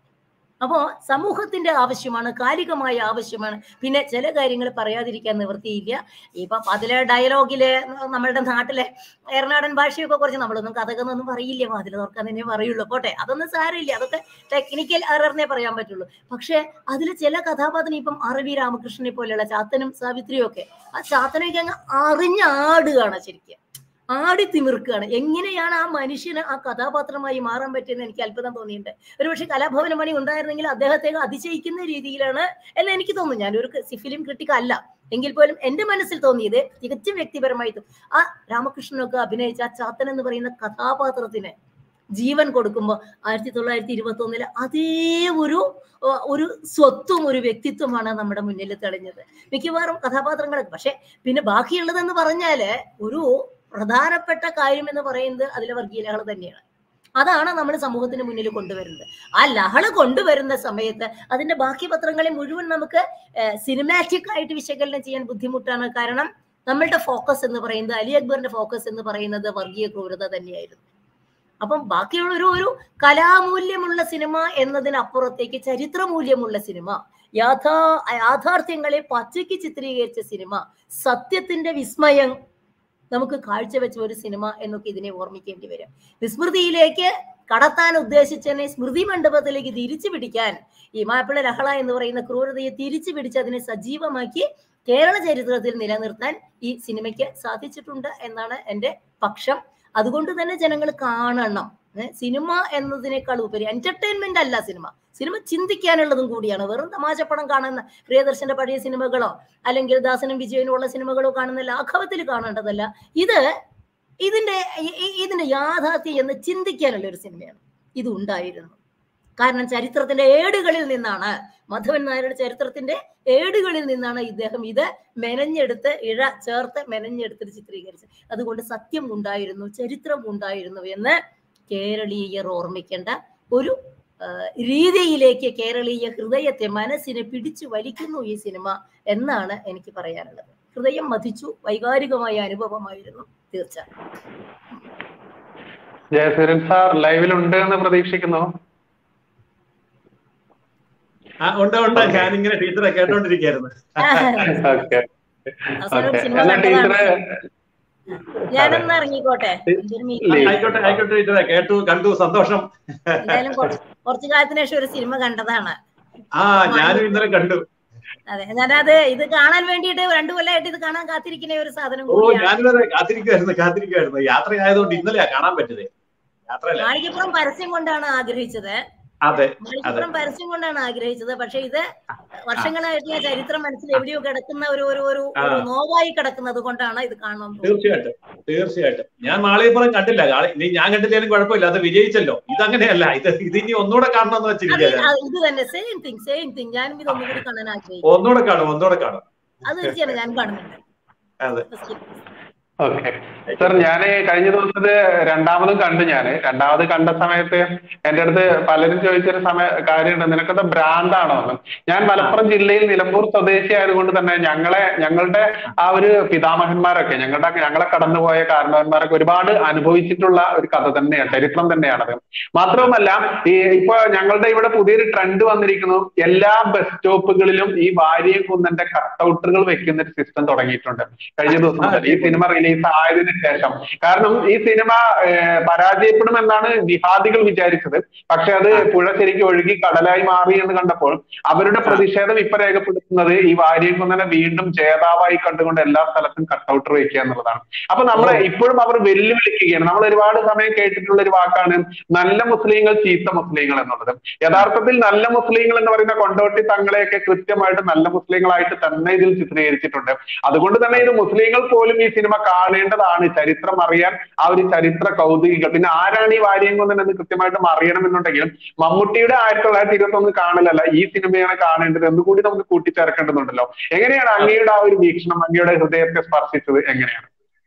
അപ്പോ സമൂഹത്തിന്റെ ആവശ്യമാണ് കാലികമായ ആവശ്യമാണ് പിന്നെ ചില കാര്യങ്ങൾ പറയാതിരിക്കാൻ നിവൃത്തിയില്ല ഇപ്പൊ അതിലെ ഡയലോഗില് നമ്മളുടെ നാട്ടിലെ എറണാടൻ ഭാഷയൊക്കെ കുറച്ച് നമ്മളൊന്നും കഥകളൊന്നും പറയില്ല അതിൽ തുറക്കാൻ തന്നെ പറയുള്ളൂ പോട്ടെ അതൊന്നും സാരമില്ല അതൊക്കെ ടെക്നിക്കൽ എററിനെ പറയാൻ പറ്റുള്ളൂ പക്ഷെ അതിൽ ചില കഥാപാത്രം ഇപ്പം ആർ വി രാമകൃഷ്ണനെ പോലെയുള്ള ചാത്തനും സാവിത്രിയും ഒക്കെ ആ ചാത്തനൊക്കെ അങ്ങ് അറിഞ്ഞാടുകയാണ് ശരിക്കും ആടി തിമിർക്കുകയാണ് എങ്ങനെയാണ് ആ മനുഷ്യന് ആ കഥാപാത്രമായി മാറാൻ പറ്റിയെന്ന് എനിക്ക് അത്ഭുതം തോന്നിയിട്ടുണ്ട് ഒരുപക്ഷെ കലാഭവന മണി ഉണ്ടായിരുന്നെങ്കിൽ അദ്ദേഹത്തെ അതിശയിക്കുന്ന രീതിയിലാണ് എന്ന് എനിക്ക് തോന്നുന്നു ഞാനൊരു ഫിലിം ക്രിട്ടിക് അല്ല എങ്കിൽ പോലും എന്റെ മനസ്സിൽ തോന്നിയത് തികച്ചും വ്യക്തിപരമായി തോ- ആ രാമകൃഷ്ണനൊക്കെ അഭിനയിച്ച ആ ചാത്തൻ എന്ന് പറയുന്ന കഥാപാത്രത്തിന് ജീവൻ കൊടുക്കുമ്പോൾ ആയിരത്തി തൊള്ളായിരത്തി ഇരുപത്തി ഒന്നില് അതേ ഒരു ഏർ, ഒരു സ്വത്തും ഒരു വ്യക്തിത്വമാണ് നമ്മുടെ മുന്നിൽ തെളിഞ്ഞത് മിക്കവാറും കഥാപാത്രങ്ങൾ പക്ഷെ പിന്നെ ബാക്കിയുള്ളതെന്ന് പറഞ്ഞാല് ഒരു പ്രധാനപ്പെട്ട കാര്യം എന്ന് പറയുന്നത് അതിലെ വർഗീയ ലഹള തന്നെയാണ് അതാണ് നമ്മൾ സമൂഹത്തിന് മുന്നിൽ കൊണ്ടുവരുന്നത് ആ ലഹള കൊണ്ടുവരുന്ന സമയത്ത് അതിന്റെ ബാക്കി പത്രങ്ങളെ മുഴുവൻ നമുക്ക് സിനിമാറ്റിക് ആയിട്ട് വിശകലനം ചെയ്യാൻ ബുദ്ധിമുട്ടാണ് കാരണം നമ്മളുടെ ഫോക്കസ് എന്ന് പറയുന്നത് അലി അക്ബറിന്റെ ഫോക്കസ് എന്ന് പറയുന്നത് വർഗീയ ക്രൂരത തന്നെയായിരുന്നു അപ്പം ബാക്കിയുള്ള ഒരു ഒരു കലാമൂല്യമുള്ള സിനിമ എന്നതിനപ്പുറത്തേക്ക് ചരിത്ര മൂല്യമുള്ള സിനിമ യാഥാ യാഥാർത്ഥ്യങ്ങളെ പച്ചയ്ക്ക് ചിത്രീകരിച്ച സിനിമ സത്യത്തിന്റെ വിസ്മയം നമുക്ക് കാഴ്ചവെച്ച ഒരു സിനിമ എന്നൊക്കെ ഇതിനെ ഓർമ്മിക്കേണ്ടി വരും വിസ്മൃതിയിലേക്ക് കടത്താൻ ഉദ്ദേശിച്ചതിനെ സ്മൃതി മണ്ഡപത്തിലേക്ക് തിരിച്ചു പിടിക്കാൻ ഈ മാപ്പിള ലഹള എന്ന് പറയുന്ന ക്രൂരതയെ തിരിച്ചു പിടിച്ച് അതിനെ സജീവമാക്കി കേരള ചരിത്രത്തിൽ നിലനിർത്താൻ ഈ സിനിമയ്ക്ക് സാധിച്ചിട്ടുണ്ട് എന്നാണ് എൻ്റെ പക്ഷം അതുകൊണ്ട് തന്നെ ജനങ്ങൾ കാണണം ഏ, സിനിമ എന്നതിനേക്കാൾ ഉപരി എന്റർടൈൻമെന്റ് അല്ല സിനിമ സിനിമ ചിന്തിക്കാനുള്ളതും കൂടിയാണ് വെറും തമാശപ്പടം കാണുന്ന പ്രിയദർശന്റെ പഴയ സിനിമകളോ അല്ലെങ്കിൽ ദാസനും വിജയനും ഉള്ള സിനിമകളോ കാണുന്ന ലാഘവത്തിൽ കാണേണ്ടതല്ല ഇത് ഇതിന്റെ ഇ- ഇ- ഇതിന്റെ യാഥാർത്ഥ്യം എന്ന് ചിന്തിക്കാനുള്ള ഒരു സിനിമയാണ് ഇത് ഉണ്ടായിരുന്നു കാരണം ചരിത്രത്തിന്റെ ഏടുകളിൽ നിന്നാണ് മധവൻ നായരുടെ ചരിത്രത്തിന്റെ ഏടുകളിൽ നിന്നാണ് ഇദ്ദേഹം ഇത് മെനഞ്ഞെടുത്ത് ഇഴ ചേർത്ത് മെനഞ്ഞെടുത്തിട്ട് ചിത്രീകരിച്ചത് അതുകൊണ്ട് സത്യം ഉണ്ടായിരുന്നു ചരിത്രം ഉണ്ടായിരുന്നു എന്ന് കേരളീയർ ഓർമ്മിക്കേണ്ട ഒരു ആ, രീതിയിലേക്ക് കേരളീയ ഹൃദയത്തെ മനസ്സിനെ പിടിച്ചു വലിക്കുന്നു ഈ സിനിമ എന്നാണ് എനിക്ക് പറയാനുള്ളത് ഹൃദയം മതിച്ചു വൈകാരികമായ അനുഭവമായിരുന്നു തീർച്ചയായും ജയസൂര്യൻ സാർ ലൈവിലുണ്ട് എന്ന് പ്രതീക്ഷിക്കുന്നു ആ, ഉണ്ട് ഉണ്ട് ഞാനിങ്ങനെ ടീച്ചറെ കേട്ടോണ്ടിരിക്കായിരുന്നു ഓക്കെ അവസാനം ഓക്കെ സിനിമ എന്നാ ടീച്ചറ് കണ്ടതാണ് ഞാനൊന്ന് ഇറങ്ങിക്കോട്ടെ എന്റെ ഒരു meeting ഇല്ലേ? ആയിക്കോട്ടെ ആയിക്കോട്ടെ ടീച്ചറെ കേട്ടു കണ്ടു സന്തോഷം എന്തായാലും കുറച്ച് കുറച്ചു കാലത്തിന് ശേഷം ഒരു സിനിമ കണ്ടതാണ് ആ ഞാനും ഇന്നലെ കണ്ടു അതെ ഞാനത് ഇത് കാണാൻ വേണ്ടിയിട്ട് രണ്ടു കൊല്ലമായിട്ട് ഇത് കാണാൻ കാത്തിരിക്കുന്ന ഒരു സാധനം ഓ കൂടിയാണ് ഞാനും അതെ കാത്തിരിക്കുമായിരുന്നു കാത്തിരിക്കുമായിരുന്നു യാത്രയായതുകൊണ്ട് ഇന്നലെയാ കാണാൻ പറ്റതേ യാത്രയല്ല മാളികപ്പുറം പരസ്യം കൊണ്ടാണ് ആഗ്രഹിച്ചത് അതെ മാളികപ്പുറം പരസ്യം കൊണ്ടാണ് ആഗ്രഹിച്ചത് പക്ഷെ ഇത് വർഷങ്ങളായിട്ട് ഞാൻ ചരിത്രം മനസ്സിൽ എവിടെയോ കിടക്കുന്ന ഒരു ഒരു ഒരു ഒരു നോവായി കിടക്കുന്നത് കൊണ്ടാണ് ഇത് കാണാൻ പോകുന്നത് തീർച്ചയായിട്ടും തീർച്ചയായിട്ടും ഞാൻ മാളികപ്പുറം കണ്ടില്ല കാളി- ഇനി ഞാൻ കണ്ടില്ലെങ്കിലും കുഴപ്പമില്ല അത് വിജയിച്ചല്ലോ ഇതങ്ങനെയല്ല ഇത് ഇത് ഇനി ഒന്നുകൂടെ കാണണമെന്ന് അത് വെച്ചിരിക്കുക അത് ഇത് തന്നെ സെയിം തിങ് സെയിം തിങ് ഞാനും ഇത് ഒന്നും കൂടി കാണാൻ ആഗ്രഹിക്കും ഒന്നുകൂടെ കാണും ഒന്നുകൂടെ കാണും അത് തീർച്ചയായും ഞാൻ കാണുന്നുണ്ട് അതെ ഓക്കെ സർ ഞാന് കഴിഞ്ഞ ദിവസത്ത് രണ്ടാമതും കണ്ടു ഞാന് രണ്ടാമത് കണ്ട സമയത്ത് എന്റെ അടുത്ത് പലരും ചോദിച്ചൊരു സമയ കാര്യമുണ്ട് നിനക്കത് ഭ്രാന്താണോ എന്ന് ഞാൻ മലപ്പുറം ജില്ലയിൽ നിലമ്പൂർ സ്വദേശി ആയതുകൊണ്ട് തന്നെ ഞങ്ങളെ ഞങ്ങളുടെ ആ ഒരു പിതാമഹന്മാരൊക്കെ ഞങ്ങളുടെ ഞങ്ങളെ കടന്നുപോയ കാരണവന്മാരൊക്കെ ഒരുപാട് അനുഭവിച്ചിട്ടുള്ള ഒരു കഥ തന്നെയാണ് ചരിത്രം തന്നെയാണത് മാത്രവുമല്ല ഈ ഇപ്പൊ ഞങ്ങളുടെ ഇവിടെ പുതിയൊരു ട്രെൻഡ് വന്നിരിക്കുന്നു എല്ലാ ബസ് സ്റ്റോപ്പുകളിലും ഈ വാരിയം കുന്നന്റെ കട്ടൗട്ടുകൾ വെക്കുന്ന ഒരു സിസ്റ്റം തുടങ്ങിയിട്ടുണ്ട് കഴിഞ്ഞ ദിവസം മുതൽ ഈ സിനിമ റിലീസ് ആയതിനു ശേഷം കാരണം ഈ സിനിമ ഏർ, പരാജയപ്പെടുമെന്നാണ് ജിഹാദികൾ വിചാരിച്ചത് പക്ഷെ അത് പുഴ ശരിക്കും ഒഴുകി കടലായി മാറി എന്ന് കണ്ടപ്പോൾ അവരുടെ പ്രതിഷേധം ഇപ്പൊ രേഖപ്പെടുത്തുന്നത് ഈ വാരിയം കുന്നനെ വീണ്ടും ജേതാവായി കണ്ടുകൊണ്ട് എല്ലാ സ്ഥലത്തും കട്ടൗട്ടർ വെക്കുക എന്നുള്ളതാണ് അപ്പൊ നമ്മളെ ഇപ്പോഴും അവർ വെല്ലുവിളിക്കുകയാണ് നമ്മൾ ഒരുപാട് സമയം കേട്ടിട്ടുള്ള ഒരു വാക്കാണ് നല്ല മുസ്ലിങ്ങൾ ചീത്ത മുസ്ലിങ്ങൾ എന്നുള്ളത് യഥാർത്ഥത്തിൽ നല്ല മുസ്ലിങ്ങൾ എന്ന് പറയുന്ന കൊണ്ടോട്ടി തങ്ങളെയൊക്കെ കൃത്യമായിട്ട് നല്ല മുസ്ലിങ്ങളായിട്ട് തന്നെ ഇതിൽ ചിത്രീകരിച്ചിട്ടുണ്ട് അതുകൊണ്ട് തന്നെ ഇത് മുസ്ലിങ്ങൾ പോലും ഈ സിനിമ കാണേണ്ടതാണ് ചരിത്രം അറിയാൻ ആ ഒരു ചരിത്ര കൗതുകികൾ പിന്നെ ആരാണ് ഈ വാര്യം കൊന്നെന്ന് കൃത്യമായിട്ടും അറിയണമെന്നുണ്ടെങ്കിലും മമ്മൂട്ടിയുടെ ആയിരത്തി തൊള്ളായിരത്തി ഇരുപത്തി ഒന്ന് കാണലല്ല ഈ സിനിമയാണ് കാണേണ്ടത് എന്നുകൂടി നമുക്ക് കൂട്ടിച്ചേർക്കേണ്ടതുണ്ടല്ലോ എങ്ങനെയാണ് അങ്ങയുടെ ആ ഒരു വീക്ഷണം അങ്ങയുടെ ഹൃദയത്തെ സ്പർശിച്ചത് എങ്ങനെയാണ്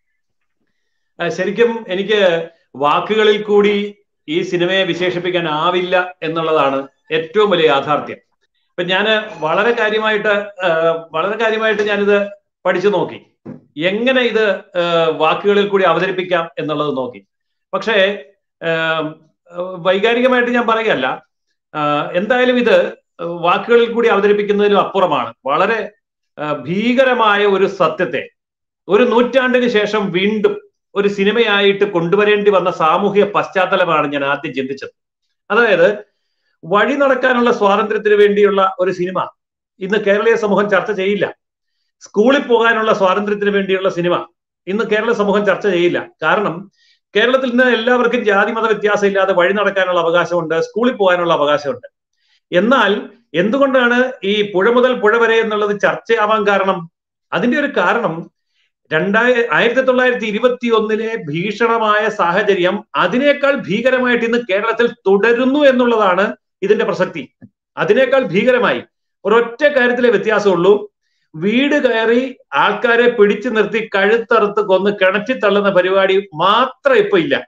ആ, ശരിക്കും എനിക്ക് വാക്കുകളിൽ കൂടി ഈ സിനിമയെ വിശേഷിപ്പിക്കാൻ ആവില്ല എന്നുള്ളതാണ് ഏറ്റവും വലിയ യാഥാർത്ഥ്യം ഇപ്പൊ ഞാൻ വളരെ കാര്യമായിട്ട് ആ, വളരെ കാര്യമായിട്ട് ഞാനിത് പഠിച്ചു നോക്കി എങ്ങനെ ഇത് ആ, വാക്കുകളിൽ കൂടി അവതരിപ്പിക്കാം എന്നുള്ളത് നോക്കി പക്ഷേ ആ, വൈകാരികമായിട്ട് ഞാൻ പറയുകയല്ല ആ, എന്തായാലും ഇത് വാക്കുകളിൽ കൂടി അവതരിപ്പിക്കുന്നതിനും അപ്പുറമാണ് വളരെ ആ, ഭീകരമായ ഒരു സത്യത്തെ ഒരു നൂറ്റാണ്ടിന് ശേഷം വീണ്ടും ഒരു സിനിമയായിട്ട് കൊണ്ടുവരേണ്ടി വന്ന സാമൂഹിക പശ്ചാത്തലമാണ് ഞാൻ ആദ്യം ചിന്തിച്ചത് അതായത് വഴി നടക്കാനുള്ള സ്വാതന്ത്ര്യത്തിന് വേണ്ടിയുള്ള ഒരു സിനിമ ഇന്ന് കേരളീയ സമൂഹം ചർച്ച ചെയ്യില്ല സ്കൂളിൽ പോകാനുള്ള സ്വാതന്ത്ര്യത്തിന് വേണ്ടിയുള്ള സിനിമ ഇന്ന് കേരള സമൂഹം ചർച്ച ചെയ്യില്ല കാരണം കേരളത്തിൽ നിന്ന് എല്ലാവർക്കും ജാതി മത വ്യത്യാസം ഇല്ലാതെ വഴി നടക്കാനുള്ള അവകാശമുണ്ട് സ്കൂളിൽ പോകാനുള്ള അവകാശമുണ്ട് എന്നാൽ എന്തുകൊണ്ടാണ് ഈ പുഴ മുതൽ പുഴ വരെ എന്നുള്ളത് ചർച്ചയാവാൻ കാരണം അതിന്റെ ഒരു കാരണം രണ്ടായ ആയിരത്തി തൊള്ളായിരത്തി ഇരുപത്തി ഒന്നിലെ ഭീഷണമായ സാഹചര്യം അതിനേക്കാൾ ഭീകരമായിട്ട് ഇന്ന് കേരളത്തിൽ തുടരുന്നു എന്നുള്ളതാണ് ഇതിന്റെ പ്രസക്തി അതിനേക്കാൾ ഭീകരമായി ഒരൊറ്റ കാര്യത്തിലെ വ്യത്യാസമുള്ളൂ വീട് കയറി ആൾക്കാരെ പിടിച്ചു നിർത്തി കഴുത്തറുത്ത് കൊന്ന് കിണറ്റി തള്ളുന്ന പരിപാടി മാത്രം ഇപ്പൊ ഇല്ല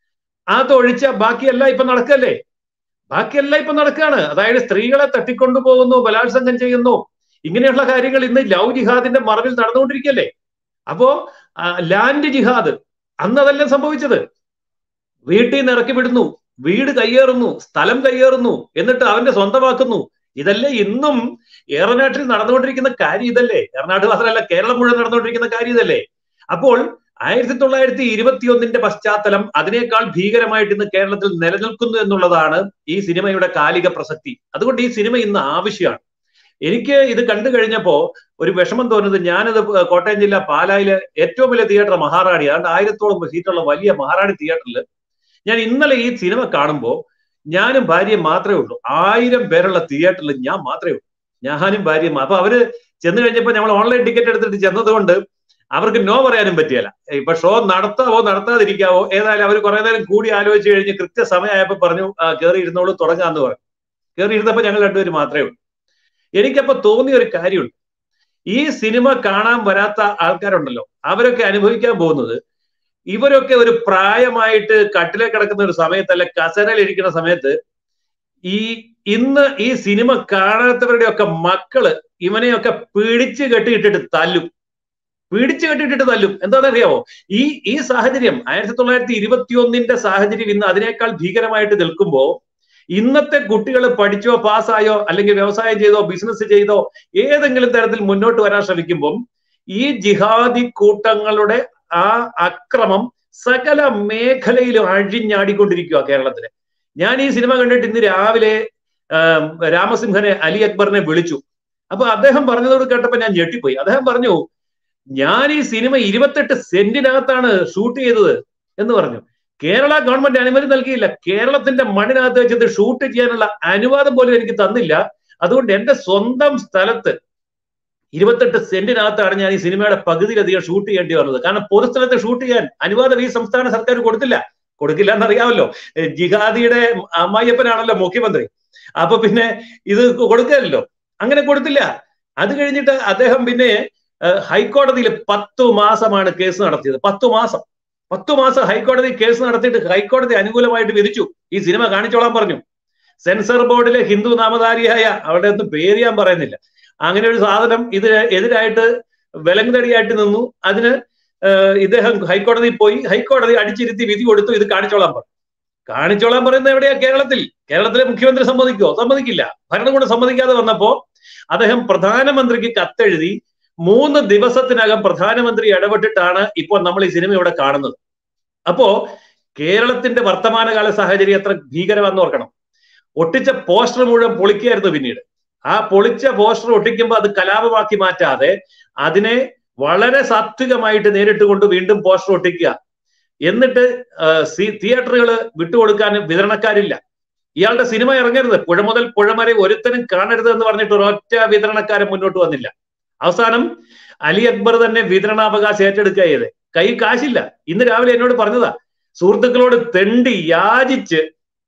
അതൊഴിച്ച ബാക്കിയെല്ലാം ഇപ്പൊ നടക്കല്ലേ ബാക്കിയെല്ലാം ഇപ്പൊ നടക്കുകയാണ് അതായത് സ്ത്രീകളെ തട്ടിക്കൊണ്ടു പോകുന്നു ബലാത്സംഗം ചെയ്യുന്നു ഇങ്ങനെയുള്ള കാര്യങ്ങൾ ഇന്ന് ലവ് ജിഹാദിന്റെ മറവിൽ നടന്നുകൊണ്ടിരിക്കല്ലേ അപ്പോ ആ, ലാൻഡ് ജിഹാദ് അന്ന് അതെല്ലാം സംഭവിച്ചത് വീട്ടിൽ നിന്ന് ഇറക്കി വിടുന്നു വീട് കയ്യേറുന്നു സ്ഥലം കയ്യേറുന്നു എന്നിട്ട് അവന്റെ സ്വന്തമാക്കുന്നു ഇതല്ലേ ഇന്നും ഏറനാട്ടിൽ നടന്നുകൊണ്ടിരിക്കുന്ന കാര്യം ഇതല്ലേ ഏറനാട് മാത്രമല്ല കേരളം മുഴുവൻ നടന്നുകൊണ്ടിരിക്കുന്ന കാര്യം ഇതല്ലേ അപ്പോൾ ആയിരത്തി തൊള്ളായിരത്തി ഇരുപത്തി ഒന്നിന്റെ പശ്ചാത്തലം അതിനേക്കാൾ ഭീകരമായിട്ട് ഇന്ന് കേരളത്തിൽ നിലനിൽക്കുന്നു എന്നുള്ളതാണ് ഈ സിനിമയുടെ കാലിക പ്രസക്തി അതുകൊണ്ട് ഈ സിനിമ ഇന്ന് ആവശ്യമാണ് എനിക്ക് ഇത് കണ്ടു കഴിഞ്ഞപ്പോ ഒരു വിഷമം തോന്നുന്നത് ഞാനിത് കോട്ടയം ജില്ല പാലായിലെ ഏറ്റവും വലിയ തിയേറ്റർ മഹാറാണി അതുകൊണ്ട് ആയിരത്തോളം സീറ്റുള്ള വലിയ മഹാറാണി തിയേറ്ററിൽ ഞാൻ ഇന്നലെ ഈ സിനിമ കാണുമ്പോൾ ഞാനും ഭാര്യയും മാത്രമേ ഉള്ളൂ ആയിരം പേരുള്ള തിയേറ്ററിൽ ഞാൻ മാത്രമേ ഉള്ളൂ ഞാനും ഭാര്യയും അപ്പൊ അവര് ചെന്ന് കഴിഞ്ഞപ്പോ നമ്മൾ ഓൺലൈൻ ടിക്കറ്റ് എടുത്തിട്ട് ചെന്നതുകൊണ്ട് അവർക്ക് നോ പറയാനും പറ്റിയല്ല ഇപ്പൊ ഷോ നടത്താവോ നടത്താതിരിക്കാവോ ഏതായാലും അവർ കുറെ നേരം കൂടി ആലോചിച്ച് കഴിഞ്ഞ് കൃത്യസമയമായപ്പോ പറഞ്ഞു കയറി ഇരുന്നോളൂ തുടങ്ങാന്ന് പറഞ്ഞു കയറി ഇരുന്നപ്പോ ഞങ്ങൾ രണ്ടുപേരും മാത്രമേ ഉള്ളൂ എനിക്കപ്പോ തോന്നിയ ഒരു കാര്യമുണ്ട് ഈ സിനിമ കാണാൻ വരാത്ത ആൾക്കാരുണ്ടല്ലോ അവരൊക്കെ അനുഭവിക്കാൻ പോകുന്നത് ഇവരൊക്കെ ഒരു പ്രായമായിട്ട് കട്ടിലെ കിടക്കുന്ന ഒരു സമയത്തല്ല കസരയിൽ ഇരിക്കുന്ന സമയത്ത് ഈ ഇന്ന് ഈ സിനിമ കാണാത്തവരുടെ ഒക്കെ മക്കള് ഇവനെയൊക്കെ പിടിച്ചു കെട്ടിയിട്ടിട്ട് തല്ലും പിടിച്ചു കെട്ടിട്ടിട്ട് തല്ലും എന്താണെന്നറിയാമോ ഈ ഈ സാഹചര്യം ആയിരത്തി തൊള്ളായിരത്തി ഇരുപത്തി ഒന്നിന്റെ സാഹചര്യം ഇന്ന് അതിനേക്കാൾ ഭീകരമായിട്ട് നിൽക്കുമ്പോ ഇന്നത്തെ കുട്ടികൾ പഠിച്ചോ പാസ്സായോ അല്ലെങ്കിൽ വ്യവസായം ചെയ്തോ ബിസിനസ് ചെയ്തോ ഏതെങ്കിലും തരത്തിൽ മുന്നോട്ട് വരാൻ ശ്രമിക്കുമ്പം ഈ ജിഹാദി കൂട്ടങ്ങളുടെ ആ അക്രമം സകല മേഖലയിലും അഴിഞ്ഞാടിക്കൊണ്ടിരിക്കുക കേരളത്തില് ഞാൻ ഈ സിനിമ കണ്ടിട്ട് ഇന്ന് രാവിലെ രാമസിംഹനെ അലി അക്ബറിനെ വിളിച്ചു അപ്പൊ അദ്ദേഹം പറഞ്ഞതോട് കേട്ടപ്പോ ഞാൻ ഞെട്ടിപ്പോയി അദ്ദേഹം പറഞ്ഞു ഞാൻ ഈ സിനിമ ഇരുപത്തെട്ട് സെന്റിനകത്താണ് ഷൂട്ട് ചെയ്തത് എന്ന് പറഞ്ഞു കേരള ഗവൺമെന്റ് അനുമതി നൽകിയില്ല കേരളത്തിന്റെ മണ്ണിനകത്ത് വെച്ചത് ഷൂട്ട് ചെയ്യാനുള്ള അനുവാദം പോലും എനിക്ക് തന്നില്ല അതുകൊണ്ട് എന്റെ സ്വന്തം സ്ഥലത്ത് ഇരുപത്തെട്ട് സെന്റിനകത്താണ് ഞാൻ ഈ സിനിമയുടെ പകുതിയിലധികം ഷൂട്ട് ചെയ്യേണ്ടി വന്നത് കാരണം പൊതുസ്ഥലത്ത് ഷൂട്ട് ചെയ്യാൻ അനുവാദം ഈ സംസ്ഥാന സർക്കാർ കൊടുത്തില്ല കൊടുക്കില്ല എന്നറിയാമല്ലോ ജിഹാദിയുടെ അമ്മായിയപ്പനാണല്ലോ മുഖ്യമന്ത്രി അപ്പൊ പിന്നെ ഇത് കൊടുക്കില്ലല്ലോ അങ്ങനെ കൊടുത്തില്ല അത് കഴിഞ്ഞിട്ട് അദ്ദേഹം പിന്നെ ഹൈക്കോടതിയിൽ പത്തു മാസമാണ് കേസ് നടത്തിയത് പത്തു മാസം പത്തു മാസം ഹൈക്കോടതി കേസ് നടത്തിയിട്ട് ഹൈക്കോടതി അനുകൂലമായിട്ട് വിധിച്ചു ഈ സിനിമ കാണിച്ചോളാൻ പറഞ്ഞു സെൻസർ ബോർഡിലെ ഹിന്ദു നാമധാരിയായ അവിടെ ഒന്നും പേര് ഞാൻ പറയുന്നില്ല അങ്ങനെ ഒരു സാധനം ഇതിന് എതിരായിട്ട് വിലങ്ങുതടിയായിട്ട് നിന്നു അതിന് ഇദ്ദേഹം ഹൈക്കോടതിയിൽ പോയി ഹൈക്കോടതി അടിച്ചിരുത്തി വിധി കൊടുത്തു ഇത് കാണിച്ചോളാൻ പറഞ്ഞു കാണിച്ചോളാൻ പറയുന്നത് എവിടെയാ കേരളത്തിൽ കേരളത്തിലെ മുഖ്യമന്ത്രി സമ്മതിക്കോ സമ്മതിക്കില്ല ഭരണകൂടം സമ്മതിക്കാതെ വന്നപ്പോ അദ്ദേഹം പ്രധാനമന്ത്രിക്ക് കത്തെഴുതി മൂന്ന് ദിവസത്തിനകം പ്രധാനമന്ത്രി ഇടപെട്ടിട്ടാണ് ഇപ്പോൾ നമ്മൾ ഈ സിനിമ ഇവിടെ കാണുന്നത് അപ്പോ കേരളത്തിന്റെ വർത്തമാനകാല സാഹചര്യം എത്ര ഭീകരമാണെന്ന് ഓർക്കണം ഒട്ടിച്ച പോസ്റ്റർ മുഴുവൻ പൊളിക്കുകയായിരുന്നു പിന്നീട് ആ പൊളിച്ച പോസ്റ്റർ ഒട്ടിക്കുമ്പോൾ അത് കലാപമാക്കി മാറ്റാതെ അതിനെ വളരെ സാത്വികമായിട്ട് നേരിട്ട് കൊണ്ട് വീണ്ടും പോസ്റ്റർ ഒട്ടിക്കുക എന്നിട്ട് തിയേറ്ററുകൾ വിട്ടുകൊടുക്കാൻ വിതരണക്കാരില്ല ഇയാളുടെ സിനിമ ഇറങ്ങരുത് പുഴ മുതൽ പുഴ വരെ ഒരുത്തനും കാണരുത് എന്ന് പറഞ്ഞിട്ട് ഒരൊറ്റ വിതരണക്കാരൻ മുന്നോട്ട് വന്നില്ല അവസാനം അലി അക്ബർ തന്നെ വിതരണാവകാശം ഏറ്റെടുക്കുക ചെയ്ത് കൈ കാശില്ല ഇന്ന് രാവിലെ എന്നോട് പറഞ്ഞതാ സുഹൃത്തുക്കളോട് തെണ്ടി യാചിച്ച്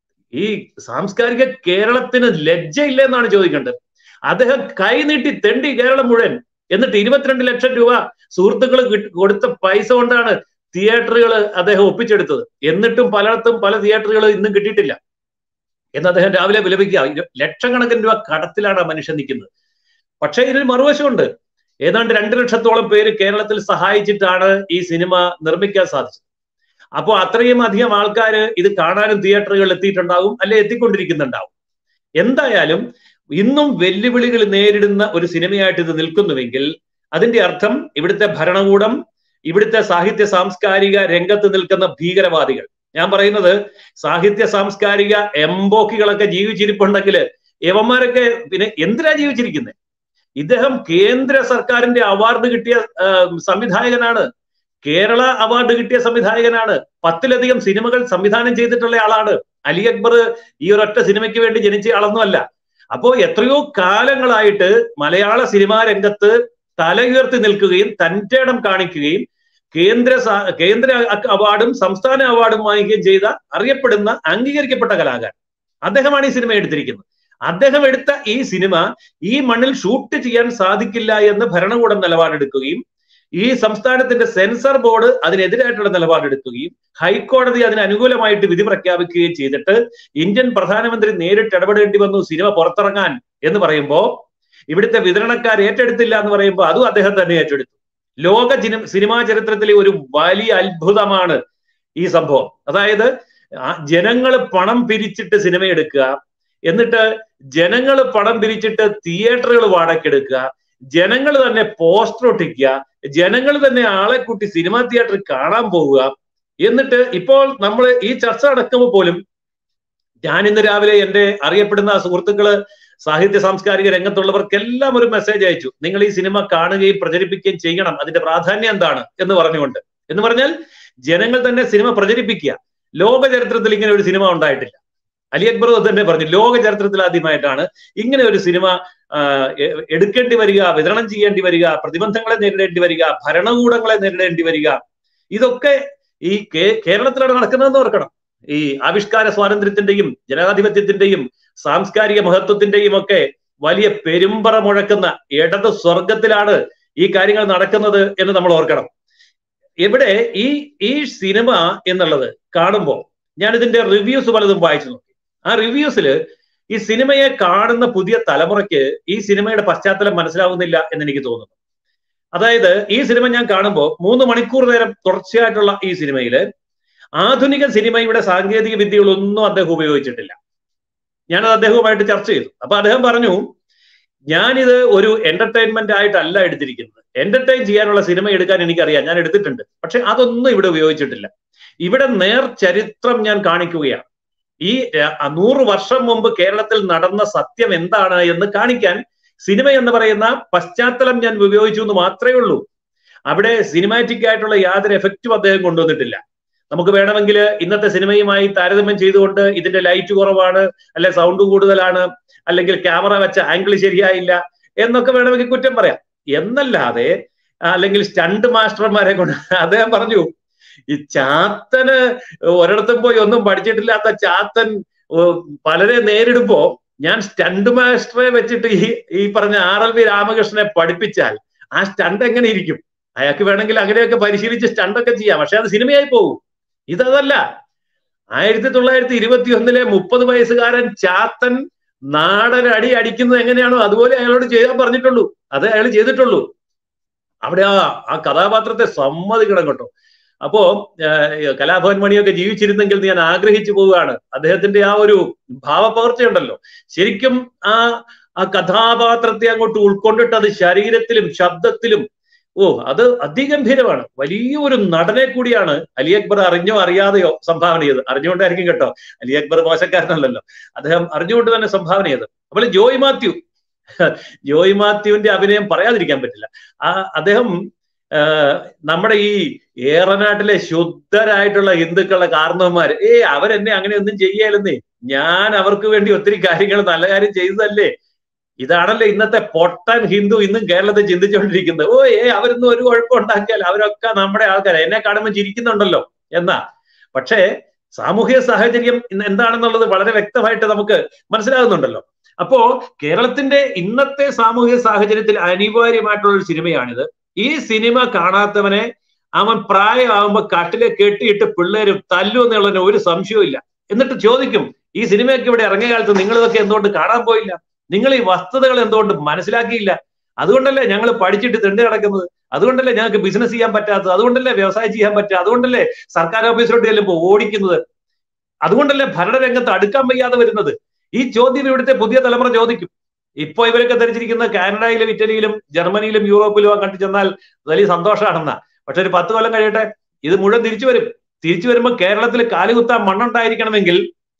ഈ സാംസ്കാരിക കേരളത്തിന് ലജ്ജയില്ല എന്നാണ് ചോദിക്കേണ്ടത് അദ്ദേഹം കൈ നീട്ടി തെണ്ടി കേരളം മുഴുവൻ എന്നിട്ട് ഇരുപത്തിരണ്ട് ലക്ഷം രൂപ സുഹൃത്തുക്കൾ കൊടുത്ത പൈസ കൊണ്ടാണ് തിയേറ്ററുകൾ അദ്ദേഹം ഒപ്പിച്ചെടുത്തത് എന്നിട്ടും പലയിടത്തും പല തിയേറ്ററുകൾ ഇന്നും കിട്ടിയിട്ടില്ല എന്ന് അദ്ദേഹം രാവിലെ വിലപിക്കുക ലക്ഷക്കണക്കിന് രൂപ കടത്തിലാണ് ആ മനുഷ്യൻ നിൽക്കുന്നത് പക്ഷേ ഇതിന് മറുവശമുണ്ട് ഏതാണ്ട് രണ്ട് ലക്ഷത്തോളം പേര് കേരളത്തിൽ സഹായിച്ചിട്ടാണ് ഈ സിനിമ നിർമ്മിക്കാൻ സാധിച്ചത് അപ്പോൾ അത്രയും അധികം ആൾക്കാർ ഇത് കാണാനും തിയേറ്ററുകളിൽ എത്തിയിട്ടുണ്ടാവും അല്ലെ എത്തിക്കൊണ്ടിരിക്കുന്നുണ്ടാവും എന്തായാലും ഇന്നും വെല്ലുവിളികൾ നേരിടുന്ന ഒരു സിനിമയായിട്ട് ഇത് നിൽക്കുന്നുവെങ്കിൽ അതിന്റെ അർത്ഥം ഇവിടുത്തെ ഭരണകൂടം ഇവിടുത്തെ സാഹിത്യ സാംസ്കാരിക രംഗത്ത് നിൽക്കുന്ന ഭീകരവാദികൾ ഞാൻ പറയുന്നത് സാഹിത്യ സാംസ്കാരിക എംബോക്കികളൊക്കെ ജീവിച്ചിരിപ്പുണ്ടെങ്കിൽ യവന്മാരൊക്കെ പിന്നെ എന്തിനാ ജീവിച്ചിരിക്കുന്നത് ഇദ്ദേഹം കേന്ദ്ര സർക്കാരിന്റെ അവാർഡ് കിട്ടിയ സംവിധായകനാണ് കേരള അവാർഡ് കിട്ടിയ സംവിധായകനാണ് പത്തിലധികം സിനിമകൾ സംവിധാനം ചെയ്തിട്ടുള്ള ആളാണ് അലി അക്ബർ ഈ ഒരൊറ്റ സിനിമയ്ക്ക് വേണ്ടി ജനിച്ച ആളൊന്നുമല്ല അപ്പോ എത്രയോ കാലങ്ങളായിട്ട് മലയാള സിനിമാ രംഗത്ത് തല ഉയർത്തി നിൽക്കുകയും തന്റെ ഇടം കാണിക്കുകയും കേന്ദ്ര കേന്ദ്ര അവാർഡും സംസ്ഥാന അവാർഡും വാങ്ങിക്കുകയും ചെയ്ത അറിയപ്പെടുന്ന അംഗീകരിക്കപ്പെട്ട കലാകാരൻ അദ്ദേഹമാണ് ഈ സിനിമ എടുത്തിരിക്കുന്നത് അദ്ദേഹം എടുത്ത ഈ സിനിമ ഈ മണ്ണിൽ ഷൂട്ട് ചെയ്യാൻ സാധിക്കില്ല എന്ന് ഭരണകൂടം നിലപാടെടുക്കുകയും ഈ സംസ്ഥാനത്തിന്റെ സെൻസർ ബോർഡ് അതിനെതിരായിട്ടുള്ള നിലപാടെടുക്കുകയും ഹൈക്കോടതി അതിന് അനുകൂലമായിട്ട് വിധി പ്രഖ്യാപിക്കുകയും ചെയ്തിട്ട് ഇന്ത്യൻ പ്രധാനമന്ത്രി നേരിട്ട് ഇടപെടേണ്ടി വന്നു സിനിമ പുറത്തിറങ്ങാൻ എന്ന് പറയുമ്പോൾ ഇവിടുത്തെ വിതരണക്കാർ ഏറ്റെടുത്തില്ല എന്ന് പറയുമ്പോൾ അതും അദ്ദേഹം തന്നെ ഏറ്റെടുത്തു ലോക സിനിമാ ചരിത്രത്തിലെ ഒരു വലിയ അത്ഭുതമാണ് ഈ സംഭവം അതായത് ജനങ്ങൾ പണം പിരിച്ചിട്ട് സിനിമ എടുക്കുക എന്നിട്ട് ജനങ്ങൾ പണം പിരിച്ചിട്ട് തിയേറ്ററുകൾ വാടകയ്ക്കെടുക്കുക ജനങ്ങൾ തന്നെ പോസ്റ്റർ ഒട്ടിക്കുക ജനങ്ങൾ തന്നെ ആളെ കൂട്ടി സിനിമാ തിയേറ്ററിൽ കാണാൻ പോവുക എന്നിട്ട് ഇപ്പോൾ നമ്മൾ ഈ ചർച്ച നടക്കുമ്പോൾ പോലും ഞാൻ ഇന്ന് രാവിലെ എന്റെ അറിയപ്പെടുന്ന സുഹൃത്തുക്കള് സാഹിത്യ സാംസ്കാരിക രംഗത്തുള്ളവർക്കെല്ലാം ഒരു മെസ്സേജ് അയച്ചു നിങ്ങൾ ഈ സിനിമ കാണുകയും പ്രചരിപ്പിക്കുകയും ചെയ്യണം അതിന്റെ പ്രാധാന്യം എന്താണ് എന്ന് പറഞ്ഞുകൊണ്ട് എന്ന് പറഞ്ഞാൽ ജനങ്ങൾ തന്നെ സിനിമ പ്രചരിപ്പിക്കുക ലോക ചരിത്രത്തിൽ ഇങ്ങനെ ഒരു സിനിമ ഉണ്ടായിട്ടില്ല അലി അക്ബർ തന്നെ പറഞ്ഞു ലോക ചരിത്രത്തിൽ ആദ്യമായിട്ടാണ് ഇങ്ങനെ ഒരു സിനിമ എടുക്കേണ്ടി വരിക വിതരണം ചെയ്യേണ്ടി വരിക പ്രതിബന്ധങ്ങളെ നേരിടേണ്ടി വരിക ഭരണകൂടങ്ങളെ നേരിടേണ്ടി വരിക ഇതൊക്കെ ഈ കേരളത്തിലാണ് നടക്കുന്നതെന്ന് ഓർക്കണം ഈ ആവിഷ്കാര സ്വാതന്ത്ര്യത്തിന്റെയും ജനാധിപത്യത്തിന്റെയും സാംസ്കാരിക മഹത്വത്തിന്റെയും ഒക്കെ വലിയ പെരുമ്പറ മുഴക്കുന്ന ഇടത് സ്വർഗത്തിലാണ് ഈ കാര്യങ്ങൾ നടക്കുന്നത് എന്ന് നമ്മൾ ഓർക്കണം ഇവിടെ ഈ ഈ സിനിമ എന്നുള്ളത് കാണുമ്പോൾ ഞാൻ ഇതിന്റെ റിവ്യൂസ് പലതും വായിച്ചു നോക്കി ആ റിവ്യൂസിൽ ഈ സിനിമയെ കാണുന്ന പുതിയ തലമുറയ്ക്ക് ഈ സിനിമയുടെ പശ്ചാത്തലം മനസ്സിലാവുന്നില്ല എന്ന് എനിക്ക് തോന്നുന്നു അതായത് ഈ സിനിമ ഞാൻ കാണുമ്പോൾ മൂന്ന് മണിക്കൂർ നേരം തുടർച്ചയായിട്ടുള്ള ഈ സിനിമയില് ആധുനിക സിനിമയുടെ സാങ്കേതിക വിദ്യകളൊന്നും അദ്ദേഹം ഉപയോഗിച്ചിട്ടില്ല ഞാനത് അദ്ദേഹവുമായിട്ട് ചർച്ച ചെയ്തു അപ്പൊ അദ്ദേഹം പറഞ്ഞു ഞാനിത് ഒരു എന്റർടൈൻമെന്റ് ആയിട്ടല്ല എടുത്തിരിക്കുന്നത് എന്റർടൈൻ ചെയ്യാനുള്ള സിനിമ എടുക്കാൻ എനിക്കറിയാം ഞാൻ എടുത്തിട്ടുണ്ട് പക്ഷെ അതൊന്നും ഇവിടെ ഉപയോഗിച്ചിട്ടില്ല ഇവിടെ നേർ ചരിത്രം ഞാൻ കാണിക്കുകയാണ് ഈ നൂറ് വർഷം മുമ്പ് കേരളത്തിൽ നടന്ന സത്യം എന്താണ് എന്ന് കാണിക്കാൻ സിനിമ എന്ന് പറയുന്ന പശ്ചാത്തലം ഞാൻ ഉപയോഗിച്ചു എന്ന് മാത്രമേ ഉള്ളൂ അവിടെ സിനിമാറ്റിക് ആയിട്ടുള്ള യാതൊരു എഫക്റ്റും അദ്ദേഹം കൊണ്ടുവന്നിട്ടില്ല നമുക്ക് വേണമെങ്കിൽ ഇന്നത്തെ സിനിമയുമായി താരതമ്യം ചെയ്തുകൊണ്ട് ഇതിന്റെ ലൈറ്റ് കുറവാണ് അല്ലെ സൗണ്ട് കൂടുതലാണ് അല്ലെങ്കിൽ ക്യാമറ വെച്ച ആംഗിൾ ശരിയായില്ല എന്നൊക്കെ വേണമെങ്കിൽ കുറ്റം പറയാം എന്നല്ലാതെ അല്ലെങ്കിൽ സ്റ്റണ്ട് മാസ്റ്റർമാരെ കൊണ്ട് അദ്ദേഹം പറഞ്ഞു ഈ ചാത്തന് ഒരിടത്തും പോയി ഒന്നും പഠിച്ചിട്ടില്ലാത്ത ചാത്തൻ പലരെ നേരിടുമ്പോ ഞാൻ സ്റ്റണ്ട് മാസ്റ്ററെ വെച്ചിട്ട് ഈ ഈ പറഞ്ഞ ആർ എൽ വി രാമകൃഷ്ണനെ പഠിപ്പിച്ചാൽ ആ സ്റ്റണ്ട് എങ്ങനെ ഇരിക്കും അയാൾക്ക് വേണമെങ്കിൽ അങ്ങനെയൊക്കെ പരിശീലിച്ച് സ്റ്റണ്ടൊക്കെ ചെയ്യാം പക്ഷെ അത് സിനിമയായി പോകും ഇതല്ല ആയിരത്തി തൊള്ളായിരത്തി ഇരുപത്തി ഒന്നിലെ മുപ്പത് വയസ്സുകാരൻ ചാത്തൻ നാടൻ അടി അടിക്കുന്നത് എങ്ങനെയാണോ അതുപോലെ അയാളോട് ചെയ്യാൻ പറഞ്ഞിട്ടുള്ളൂ അത് അയാൾ ചെയ്തിട്ടുള്ളൂ അവിടെ ആ ആ കഥാപാത്രത്തെ സമ്മതിക്കണം കേട്ടോ അപ്പോ കലാഭവൻ മണിയൊക്കെ ജീവിച്ചിരുന്നെങ്കിൽ ഞാൻ ആഗ്രഹിച്ചു പോവുകയാണ് അദ്ദേഹത്തിന്റെ ആ ഒരു ഭാവപകർച്ചയുണ്ടല്ലോ ശരിക്കും ആ ആ കഥാപാത്രത്തെ അങ്ങോട്ട് ഉൾക്കൊണ്ടിട്ട് അത് ശരീരത്തിലും ശബ്ദത്തിലും ഓ അത് അതിഗംഭീരമാണ് വലിയൊരു നടനെ കൂടിയാണ് അലി അക്ബർ അറിഞ്ഞോ അറിയാതെയോ സംഭാവന ചെയ്ത് അറിഞ്ഞുകൊണ്ടായിരിക്കും കേട്ടോ അലി അക്ബർ മോശക്കാരനല്ലല്ലോ അദ്ദേഹം അറിഞ്ഞുകൊണ്ട് തന്നെ സംഭാവന ചെയ്ത് അപ്പോൾ ജോയ് മാത്യു ജോയ് മാത്യുവിന്റെ അഭിനയം പറയാതിരിക്കാൻ പറ്റില്ല ആ അദ്ദേഹം നമ്മുടെ ഈ ഏറനാട്ടിലെ ശുദ്ധരായിട്ടുള്ള ഹിന്ദുക്കളുടെ കാരണവന്മാർ ഏ അവരെന്നെ അങ്ങനെ ഒന്നും ചെയ്യാലെന്നേ ഞാൻ അവർക്ക് വേണ്ടി ഒത്തിരി കാര്യങ്ങൾ നല്ല കാര്യം ചെയ്തതല്ലേ ഇതാണല്ലോ ഇന്നത്തെ പൊട്ടൻ ഹിന്ദു ഇന്നും കേരളത്തിൽ ചിന്തിച്ചുകൊണ്ടിരിക്കുന്നത് ഓ ഏ അവരൊന്നും ഒരു കുഴപ്പം ഉണ്ടാക്കിയാൽ അവരൊക്കെ നമ്മുടെ ആൾക്കാർ എന്നെ കാണുമ്പോൾ ചിരിക്കുന്നുണ്ടല്ലോ എന്നാ പക്ഷേ സാമൂഹിക സാഹചര്യം എന്താണെന്നുള്ളത് വളരെ വ്യക്തമായിട്ട് നമുക്ക് മനസ്സിലാകുന്നുണ്ടല്ലോ അപ്പോ കേരളത്തിന്റെ ഇന്നത്തെ സാമൂഹിക സാഹചര്യത്തിൽ അനിവാര്യമായിട്ടുള്ള ഒരു സിനിമയാണിത് ഈ സിനിമ കാണാത്തവനെ അവൻ പ്രായമാകുമ്പോ കട്ടിലെ കെട്ടിയിട്ട് പിള്ളേരും തല്ലു എന്നുള്ളതിന് ഒരു സംശയവും ഇല്ല എന്നിട്ട് ചോദിക്കും ഈ സിനിമയൊക്കെ ഇവിടെ ഇറങ്ങിയ കാലത്ത് നിങ്ങൾ ഇതൊക്കെ എന്തുകൊണ്ട് കാണാൻ പോയില്ല നിങ്ങൾ ഈ വസ്തുതകൾ എന്തുകൊണ്ട് മനസ്സിലാക്കിയില്ല അതുകൊണ്ടല്ലേ ഞങ്ങൾ പഠിച്ചിട്ട് തെണ്ടി നടക്കുന്നത് അതുകൊണ്ടല്ലേ ഞങ്ങൾക്ക് ബിസിനസ് ചെയ്യാൻ പറ്റാത്തത് അതുകൊണ്ടല്ലേ വ്യവസായം ചെയ്യാൻ പറ്റുക അതുകൊണ്ടല്ലേ സർക്കാർ ഓഫീസിലോട്ട് ചെല്ലുമ്പോൾ ഓടിക്കുന്നത് അതുകൊണ്ടല്ലേ ഭരണരംഗത്ത് അടുക്കാൻ വയ്യാതെ വരുന്നത് ഈ ചോദ്യം ഇവിടുത്തെ പുതിയ തലമുറ ചോദിക്കും ഇപ്പൊ ഇവരൊക്കെ ധരിച്ചിരിക്കുന്ന കാനഡയിലും ഇറ്റലിയിലും ജർമ്മനിയിലും യൂറോപ്പിലും കണ്ടു ചെന്നാൽ വലിയ സന്തോഷമാണെന്നാ പക്ഷെ ഒരു പത്ത് കൊല്ലം കഴിയട്ടെ ഇത് മുഴുവൻ തിരിച്ചു വരും തിരിച്ചു വരുമ്പോൾ കേരളത്തിൽ കാലുകുത്താൻ മണ്ണുണ്ടായിരിക്കണമെങ്കിൽ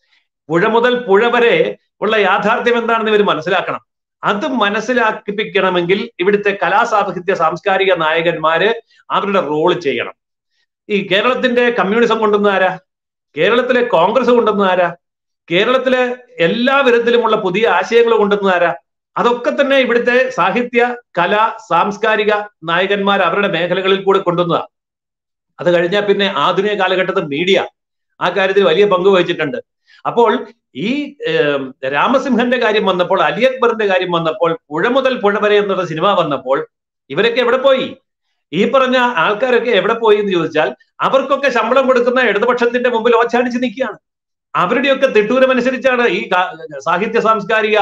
പുഴ മുതൽ പുഴ വരെ ഉള്ള യാഥാർത്ഥ്യം എന്താണെന്ന് ഇവർ മനസ്സിലാക്കണം അത് മനസ്സിലാക്കിപ്പിക്കണമെങ്കിൽ ഇവിടുത്തെ കലാസാഹിത്യ സാംസ്കാരിക നായകന്മാര് അവരുടെ റോള് ചെയ്യണം ഈ കേരളത്തിന്റെ കമ്മ്യൂണിസം കൊണ്ടുവന്ന ആരാ കേരളത്തിലെ കോൺഗ്രസ് കൊണ്ടുവന്ന ആരാ കേരളത്തിലെ എല്ലാ വിധത്തിലുമുള്ള പുതിയ ആശയങ്ങൾ കൊണ്ടുവന്ന ആരാ അതൊക്കെ തന്നെ ഇവിടുത്തെ സാഹിത്യ കല സാംസ്കാരിക നായകന്മാർ അവരുടെ മേഖലകളിൽ കൂടെ കൊണ്ടുവന്നതാ അത് കഴിഞ്ഞാൽ പിന്നെ ആധുനിക കാലഘട്ടത്തിൽ മീഡിയ ആ കാര്യത്തിൽ വലിയ പങ്ക് വഹിച്ചിട്ടുണ്ട് അപ്പോൾ ഈ രാമസിംഹന്റെ കാര്യം വന്നപ്പോൾ അലി അക്ബറിന്റെ കാര്യം വന്നപ്പോൾ പുഴ മുതൽ പുഴ വരെ എന്നുള്ള സിനിമ വന്നപ്പോൾ ഇവരൊക്കെ എവിടെ പോയി ഈ പറഞ്ഞ ആൾക്കാരൊക്കെ എവിടെ പോയി എന്ന് ചോദിച്ചാൽ അവർക്കൊക്കെ ശമ്പളം കൊടുക്കുന്ന ഇടതുപക്ഷത്തിന്റെ മുമ്പിൽ ഓച്ചാടിച്ച് നിൽക്കുകയാണ് അവരുടെയൊക്കെ തിട്ടൂരമനുസരിച്ചാണ് ഈ സാഹിത്യ സാംസ്കാരിക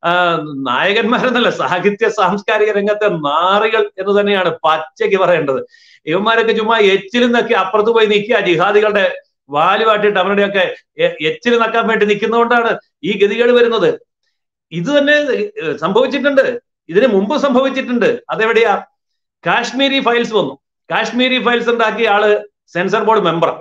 നായകന്മാരെന്നല്ല സാഹിത്യ സാംസ്കാരിക രംഗത്തെ നാറികൾ എന്ന് തന്നെയാണ് പച്ചയ്ക്ക് പറയേണ്ടത് ഇവന്മാരൊക്കെ ചുമ്മാ എച്ചിൽ നിന്നൊക്കെ അപ്പുറത്ത് പോയി നിൽക്കുക ജിഹാദികളുടെ വാലുവാട്ടിട്ട് അവരുടെയൊക്കെ എച്ചിൽ നക്കാൻ വേണ്ടി നിൽക്കുന്നതുകൊണ്ടാണ് ഈ ഗതികേട് വരുന്നത് ഇത് തന്നെ സംഭവിച്ചിട്ടുണ്ട് ഇതിന് മുമ്പ് സംഭവിച്ചിട്ടുണ്ട് അതെവിടെയാ കാശ്മീരി ഫയൽസ് വന്നു കാശ്മീരി ഫയൽസ് ഉണ്ടാക്കിയ ആള് സെൻസർ ബോർഡ് മെമ്പർ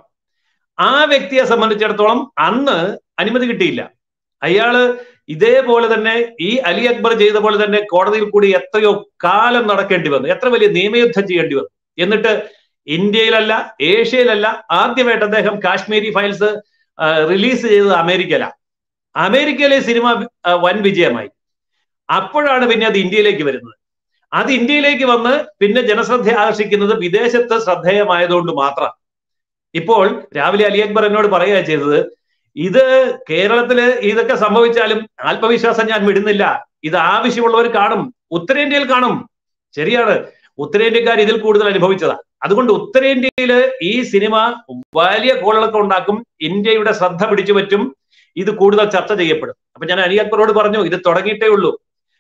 ആ വ്യക്തിയെ സംബന്ധിച്ചിടത്തോളം അന്ന് അനുമതി കിട്ടിയില്ല അയാള് ഇതേപോലെ തന്നെ ഈ അലി അക്ബർ ചെയ്ത പോലെ തന്നെ കോടതിയിൽ കൂടി എത്രയോ കാലം നടക്കേണ്ടി വന്നു എത്ര വലിയ നിയമയുദ്ധം ചെയ്യേണ്ടി വന്നു എന്നിട്ട് ഇന്ത്യയിലല്ല ഏഷ്യയിലല്ല ആദ്യമായിട്ട് അദ്ദേഹം കാശ്മീരി ഫയൽസ് റിലീസ് ചെയ്തത് അമേരിക്കയിലാണ് അമേരിക്കയിലെ സിനിമ വൻ വിജയമായി അപ്പോഴാണ് പിന്നെ അത് ഇന്ത്യയിലേക്ക് വരുന്നത് അത് ഇന്ത്യയിലേക്ക് വന്ന് പിന്നെ ജനശ്രദ്ധ ആകർഷിക്കുന്നത് വിദേശത്ത് ശ്രദ്ധേയമായതുകൊണ്ട് മാത്രം ഇപ്പോൾ രാവിലെ അലി അക്ബർ എന്നോട് പറയുക ചെയ്തത് ഇത് കേരളത്തില് ഇതൊക്കെ സംഭവിച്ചാലും ആത്മവിശ്വാസം ഞാൻ വിടുന്നില്ല ഇത് ആവശ്യമുള്ളവർ കാണും ഉത്തരേന്ത്യയിൽ കാണും ശരിയാണ് ഉത്തരേന്ത്യക്കാർ ഇതിൽ കൂടുതൽ അനുഭവിച്ചതാണ് അതുകൊണ്ട് ഉത്തരേന്ത്യയില് ഈ സിനിമ വലിയ കോളിളക്കം ഉണ്ടാക്കും ഇന്ത്യയുടെ ശ്രദ്ധ പിടിച്ചു പറ്റും ഇത് കൂടുതൽ ചർച്ച ചെയ്യപ്പെടും അപ്പൊ ഞാൻ അലി അക്ബറോട് പറഞ്ഞു ഇത് തുടങ്ങിയിട്ടേ ഉള്ളൂ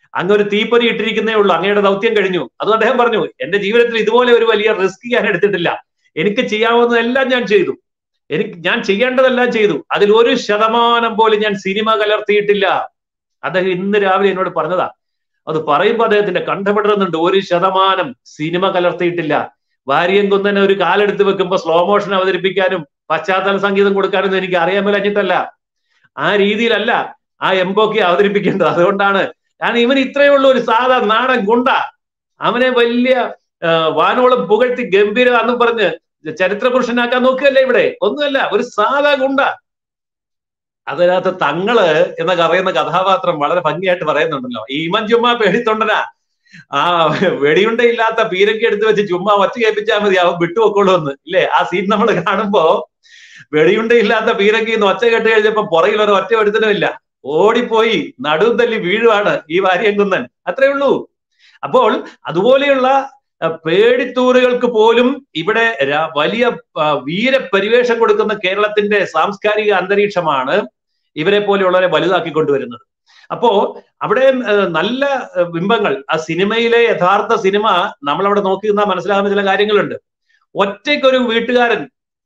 അങ്ങ് ഒരു തീപ്പൊരി ഇട്ടിരിക്കുന്നേ ഉള്ളൂ അങ്ങയുടെ ദൗത്യം കഴിഞ്ഞു അതും അദ്ദേഹം പറഞ്ഞു എന്റെ ജീവിതത്തിൽ ഇതുപോലെ ഒരു വലിയ റിസ്ക് ഞാൻ എടുത്തിട്ടില്ല എനിക്ക് ചെയ്യാവുന്നതെല്ലാം ഞാൻ ചെയ്തു എനിക്ക് ഞാൻ ചെയ്യേണ്ടതെല്ലാം ചെയ്തു അതിൽ ഒരു ശതമാനം പോലും ഞാൻ സിനിമ കലർത്തിയിട്ടില്ല അദ്ദേഹം ഇന്ന് രാവിലെ എന്നോട് പറഞ്ഞതാ അത് പറയുമ്പോൾ അദ്ദേഹത്തിന്റെ കണ്ഠപ്പെടറുന്നുണ്ട് ഒരു ശതമാനം സിനിമ കലർത്തിയിട്ടില്ല വാര്യംകുന്നനെ ഒരു കാലെടുത്ത് വെക്കുമ്പോൾ സ്ലോ മോഷൻ അവതരിപ്പിക്കാനും പശ്ചാത്തല സംഗീതം കൊടുക്കാനൊന്നും എനിക്ക് അറിയാൻ മേലഞ്ഞിട്ടല്ല ആ രീതിയിലല്ല ആ എംബോക്കി അവതരിപ്പിക്കേണ്ടത് അതുകൊണ്ടാണ് കാരണം ഇവൻ ഇത്രയേ ഉള്ളൂ ഒരു സാധാ നാടൻ ഗുണ്ട അവനെ വലിയ വാനോളം പുകഴ്ത്തി ഗംഭീര എന്നും പറഞ്ഞ് ചരിത്ര പുരുഷനാക്കാൻ നോക്കുകയല്ലേ ഇവിടെ ഒന്നുമല്ല ഒരു സാധാ ഗുണ്ട അതിനകത്ത് തങ്ങള് എന്നൊക്കെ അറിയുന്ന കഥാപാത്രം വളരെ ഭംഗിയായിട്ട് പറയുന്നുണ്ടല്ലോ ഈ ഇമൻ ചുമ്മാ പേടിത്തൊണ്ടനാ ആ വെടിയുണ്ടയില്ലാത്ത പീരക്കി എടുത്ത് വെച്ച് ചുമ്മാ ഒച്ച കേൾപ്പിച്ചാൽ മതി അവൻ വിട്ടുപൊക്കോളൂ എന്ന് ഇല്ലേ ആ സീൻ നമ്മൾ കാണുമ്പോ വെടിയുണ്ടയില്ലാത്ത പീരക്കി എന്ന് ഒച്ച കേട്ട് കഴിഞ്ഞപ്പോ പുറകിൽ ഒരു ഒറ്റ എടുത്തനുമില്ല ഓടിപ്പോയി നടുവും തല്ലി വീഴുവാണ് ഈ വാര്യംകുന്നൻ അത്രേ ഉള്ളൂ അപ്പോൾ അതുപോലെയുള്ള പേടിത്തൂറുകൾക്ക് പോലും ഇവിടെ വലിയ വീരപരിവേഷം കൊടുക്കുന്ന കേരളത്തിന്റെ സാംസ്കാരിക അന്തരീക്ഷമാണ് ഇവരെ പോലെയുള്ളവരെ വലുതാക്കി കൊണ്ടുവരുന്നത് അപ്പോ അവിടെ നല്ല ബിംബങ്ങൾ ആ സിനിമയിലെ യഥാർത്ഥ സിനിമ നമ്മളവിടെ നോക്കി നിന്നാൽ മനസ്സിലാകുന്ന ചില കാര്യങ്ങളുണ്ട് ഒറ്റയ്ക്കൊരു വീട്ടുകാരൻ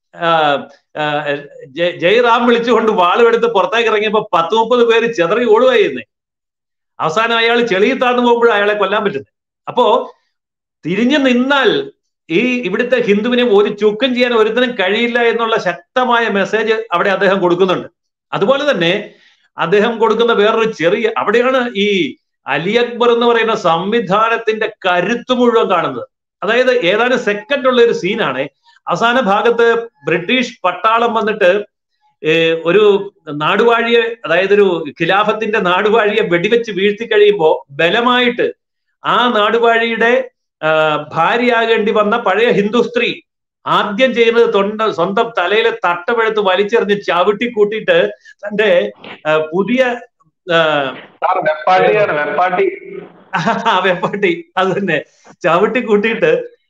ജയറാം വിളിച്ചുകൊണ്ട് വാളുമെടുത്ത് പുറത്തേക്ക് ഇറങ്ങിയപ്പോ പത്ത് മുപ്പത് പേര് ചെതറി ഓടുകയായിരുന്നേ അവസാനം അയാൾ ചെളിയിൽ താഴ്ന്നു പോകുമ്പോഴും അയാളെ കൊല്ലാൻ പറ്റുന്നത് അപ്പോ തിരിഞ്ഞു നിന്നാൽ ഈ ഇവിടുത്തെ ഹിന്ദുവിനെ ഒരു ചുക്കം ചെയ്യാൻ ഒരുത്തനും കഴിയില്ല എന്നുള്ള ശക്തമായ മെസ്സേജ് അവിടെ അദ്ദേഹം കൊടുക്കുന്നുണ്ട് അതുപോലെ തന്നെ അദ്ദേഹം കൊടുക്കുന്ന വേറൊരു ചെറിയ അവിടെയാണ് ഈ അലി അക്ബർ എന്ന് പറയുന്ന സംവിധാനത്തിന്റെ കരുത്ത് മുഴുവൻ കാണുന്നത് അതായത് ഏതാനും സെക്കൻഡ് ഉള്ള ഒരു സീനാണ് അവസാന ഭാഗത്ത് ബ്രിട്ടീഷ് പട്ടാളം വന്നിട്ട് ഒരു നാടുവാഴിയെ അതായത് ഒരു ഖിലാഫത്തിന്റെ നാടുവാഴിയെ വെടിവെച്ച് വീഴ്ത്തി കഴിയുമ്പോൾ ബലമായിട്ട് ആ നാടുവാഴിയുടെ ഭാര്യയാകേണ്ടി വന്ന പഴയ ഹിന്ദു സ്ത്രീ ആദ്യം ചെയ്യുന്നത് തൊണ്ട സ്വന്തം തലയിലെ തട്ടമെടുത്ത് വലിച്ചെറിഞ്ഞ് ചവിട്ടി കൂട്ടിയിട്ട് തന്റെ പുതിയ വെപ്പാട്ടി അത് തന്നെ ചവിട്ടി കൂട്ടിയിട്ട്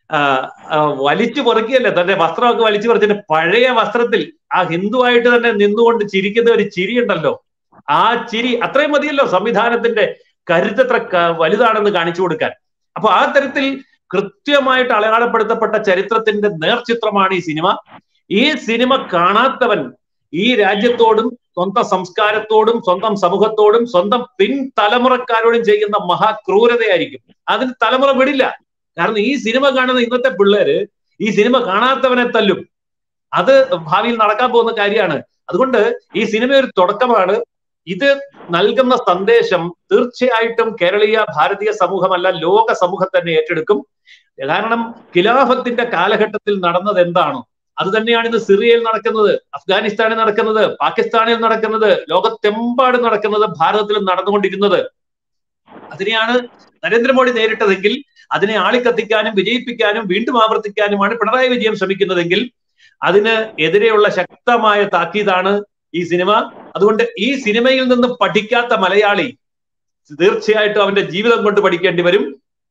വലിച്ചു പൊറുക്കിയല്ലേ തന്റെ വസ്ത്രമൊക്കെ വലിച്ചു പറിച്ചിട്ട് പഴയ വസ്ത്രത്തിൽ ആ ഹിന്ദുവായിട്ട് തന്നെ നിന്നുകൊണ്ട് ചിരിക്കുന്ന ഒരു ചിരി ഉണ്ടല്ലോ ആ ചിരി അത്രയും മതിയല്ലോ സംവിധാനത്തിന്റെ കരുത്തത്ര വലുതാണെന്ന് കാണിച്ചു കൊടുക്കാൻ അപ്പൊ ആ തരത്തിൽ കൃത്യമായിട്ട് അടയാളപ്പെടുത്തപ്പെട്ട ചരിത്രത്തിന്റെ നേർചിത്രമാണ് ഈ സിനിമ ഈ സിനിമ കാണാത്തവൻ ഈ രാജ്യത്തോടും സ്വന്തം സംസ്കാരത്തോടും സ്വന്തം സമൂഹത്തോടും സ്വന്തം പിൻതലമുറക്കാരോടും ചെയ്യുന്ന മഹാക്രൂരതയായിരിക്കും അതിന് തലമുറ വിടില്ല കാരണം ഈ സിനിമ കാണുന്ന ഇന്നത്തെ പിള്ളേര് ഈ സിനിമ കാണാത്തവനെ തല്ലും അത് ഭാവിയിൽ നടക്കാൻ പോകുന്ന കാര്യമാണ് അതുകൊണ്ട് ഈ സിനിമ ഒരു തുടക്കമാണ് ഇത് നൽകുന്ന സന്ദേശം തീർച്ചയായിട്ടും കേരളീയ ഭാരതീയ സമൂഹമല്ല ലോക സമൂഹം തന്നെ ഏറ്റെടുക്കും കാരണം ഖിലാഫത്തിന്റെ കാലഘട്ടത്തിൽ നടന്നത് എന്താണോ അത് തന്നെയാണ് ഇന്ന് സിറിയയിൽ നടക്കുന്നത് അഫ്ഗാനിസ്ഥാനിൽ നടക്കുന്നത് പാകിസ്ഥാനിൽ നടക്കുന്നത് ലോകത്തെമ്പാടും നടക്കുന്നത് ഭാരതത്തിൽ നടന്നുകൊണ്ടിരുന്നത് അതിനെയാണ് നരേന്ദ്രമോദി നേരിട്ടതെങ്കിൽ അതിനെ ആളിക്കത്തിക്കാനും വിജയിപ്പിക്കാനും വീണ്ടും ആവർത്തിക്കാനുമാണ് പിണറായി വിജയൻ ശ്രമിക്കുന്നതെങ്കിൽ അതിന് എതിരെയുള്ള ശക്തമായ താക്കീതാണ് ഈ സിനിമ അതുകൊണ്ട് ഈ സിനിമയിൽ നിന്ന് പഠിക്കാത്ത മലയാളി തീർച്ചയായിട്ടും അവന്റെ ജീവിതം കൊണ്ട് പഠിക്കേണ്ടി വരും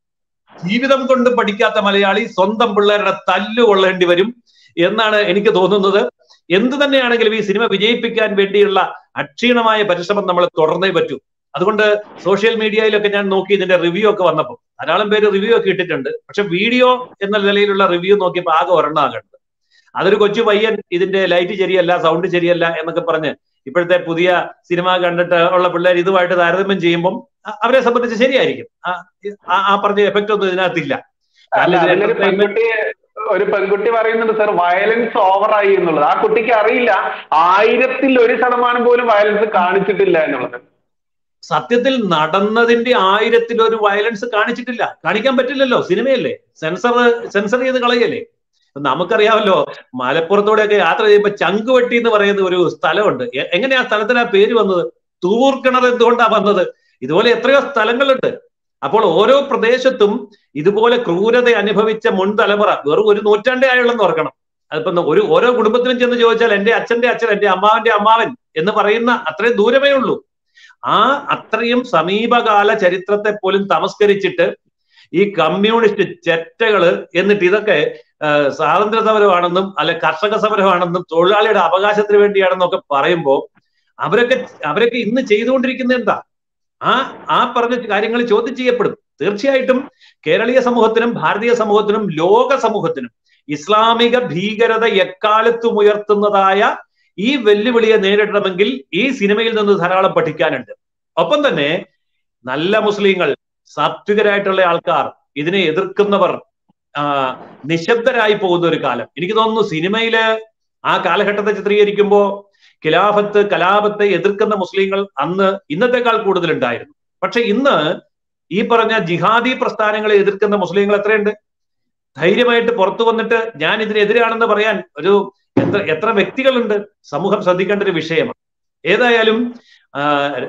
ജീവിതം കൊണ്ട് പഠിക്കാത്ത മലയാളി സ്വന്തം പിള്ളേരുടെ തല്ലു കൊള്ളേണ്ടി വരും എന്നാണ് എനിക്ക് തോന്നുന്നത് എന്തു തന്നെയാണെങ്കിലും ഈ സിനിമ വിജയിപ്പിക്കാൻ വേണ്ടിയുള്ള അക്ഷീണമായ പരിശ്രമം നമ്മൾ തുടർന്നേ പറ്റൂ അതുകൊണ്ട് സോഷ്യൽ മീഡിയയിലൊക്കെ ഞാൻ നോക്കി ഇതിന്റെ റിവ്യൂ ഒക്കെ വന്നപ്പോൾ ധാരാളം പേര് റിവ്യൂ ഒക്കെ ഇട്ടിട്ടുണ്ട് പക്ഷെ വീഡിയോ എന്ന നിലയിലുള്ള റിവ്യൂ നോക്കിയപ്പോൾ ആകെ ഒരെണ്ണമാകേണ്ടത് അതൊരു കൊച്ചു പയ്യൻ ഇതിന്റെ ലൈറ്റ് ശരിയല്ല സൗണ്ട് ശരിയല്ല എന്നൊക്കെ പറഞ്ഞ് ഇപ്പോഴത്തെ പുതിയ സിനിമ കണ്ടിട്ട് ഉള്ള പിള്ളേർ ഇതുമായിട്ട് താരതമ്യം ചെയ്യുമ്പം അവരെ സംബന്ധിച്ച് ശരിയായിരിക്കും ആ പറഞ്ഞ എഫക്റ്റ് ഒന്നും ഇതിനകത്തില്ല പെൺകുട്ടി ഒരു പെൺകുട്ടി പറയുന്നുണ്ട് സർ വയലൻസ് ഓവറായി എന്നുള്ളത് ആ കുട്ടിക്ക് അറിയില്ല ആയിരത്തിൽ ഒരു ശതമാനം പോലും വയലൻസ് കാണിച്ചിട്ടില്ല എന്നുള്ളത് സത്യത്തിൽ നടന്നതിന്റെ ആയിരത്തിൽ ഒരു വയലൻസ് കാണിച്ചിട്ടില്ല കാണിക്കാൻ പറ്റില്ലല്ലോ സിനിമയല്ലേ സെൻസർ സെൻസർ ചെയ്ത് കളയല്ലേ നമുക്കറിയാമല്ലോ മലപ്പുറത്തോടെയൊക്കെ യാത്ര ചെയ്യുമ്പോൾ ചങ്കുവെട്ടി എന്ന് പറയുന്ന ഒരു സ്ഥലമുണ്ട് എങ്ങനെയാ സ്ഥലത്തിന് ആ പേര് വന്നത് തൂർക്കിണർ എന്തുകൊണ്ടാ വന്നത് ഇതുപോലെ എത്രയോ സ്ഥലങ്ങളുണ്ട് അപ്പോൾ ഓരോ പ്രദേശത്തും ഇതുപോലെ ക്രൂരത അനുഭവിച്ച മുൻ തലമുറ വെറും ഒരു നൂറ്റാണ്ടേ ആയുള്ളെന്ന് ഓർക്കണം അതിപ്പോ ഒരു ഓരോ കുടുംബത്തിനും ചെന്ന് ചോദിച്ചാൽ എന്റെ അച്ഛന്റെ അച്ഛൻ എന്റെ അമ്മാവന്റെ അമ്മാവൻ എന്ന് പറയുന്ന അത്രയും ദൂരമേ ഉള്ളൂ ആ അത്രയും സമീപകാല ചരിത്രത്തെ പോലും തമസ്കരിച്ചിട്ട് ഈ കമ്മ്യൂണിസ്റ്റ് ചെറ്റകള് എന്നിട്ട് ഇതൊക്കെ സ്വാതന്ത്ര്യ സമരമാണെന്നും അല്ലെ കർഷക സമരമാണെന്നും തൊഴിലാളിയുടെ അവകാശത്തിന് വേണ്ടിയാണെന്നും ഒക്കെ പറയുമ്പോൾ അവരൊക്കെ അവരൊക്കെ ഇന്ന് ചെയ്തുകൊണ്ടിരിക്കുന്നത് എന്താ ആ ആ പറഞ്ഞ കാര്യങ്ങൾ ചോദ്യം ചെയ്യപ്പെടും തീർച്ചയായിട്ടും കേരളീയ സമൂഹത്തിനും ഭാരതീയ സമൂഹത്തിനും ലോക സമൂഹത്തിനും ഇസ്ലാമിക ഭീകരത എക്കാലത്തും ഉയർത്തുന്നതായ ഈ വെല്ലുവിളിയെ നേരിടണമെങ്കിൽ ഈ സിനിമയിൽ നിന്ന് ധാരാളം പഠിക്കാനുണ്ട് ഒപ്പം തന്നെ നല്ല മുസ്ലിങ്ങൾ സാത്വികരായിട്ടുള്ള ആൾക്കാർ ഇതിനെ എതിർക്കുന്നവർ ആ, നിശബ്ദരായി പോകുന്ന ഒരു കാലം എനിക്ക് തോന്നുന്നു സിനിമയില് ആ കാലഘട്ടത്തെ ചിത്രീകരിക്കുമ്പോൾ ഖിലാഫത്ത് കലാപത്തെ എതിർക്കുന്ന മുസ്ലിങ്ങൾ അന്ന് ഇന്നത്തെക്കാൾ കൂടുതൽ ഉണ്ടായിരുന്നു പക്ഷെ ഇന്ന് ഈ പറഞ്ഞ ജിഹാദി പ്രസ്ഥാനങ്ങളെ എതിർക്കുന്ന മുസ്ലിങ്ങൾ എത്രയുണ്ട് ധൈര്യമായിട്ട് പുറത്തു വന്നിട്ട് ഞാൻ ഇതിനെതിരാണെന്ന് പറയാൻ ഒരു എത്ര എത്ര വ്യക്തികളുണ്ട് സമൂഹം ശ്രദ്ധിക്കേണ്ട ഒരു വിഷയമാണ് ഏതായാലും ആ,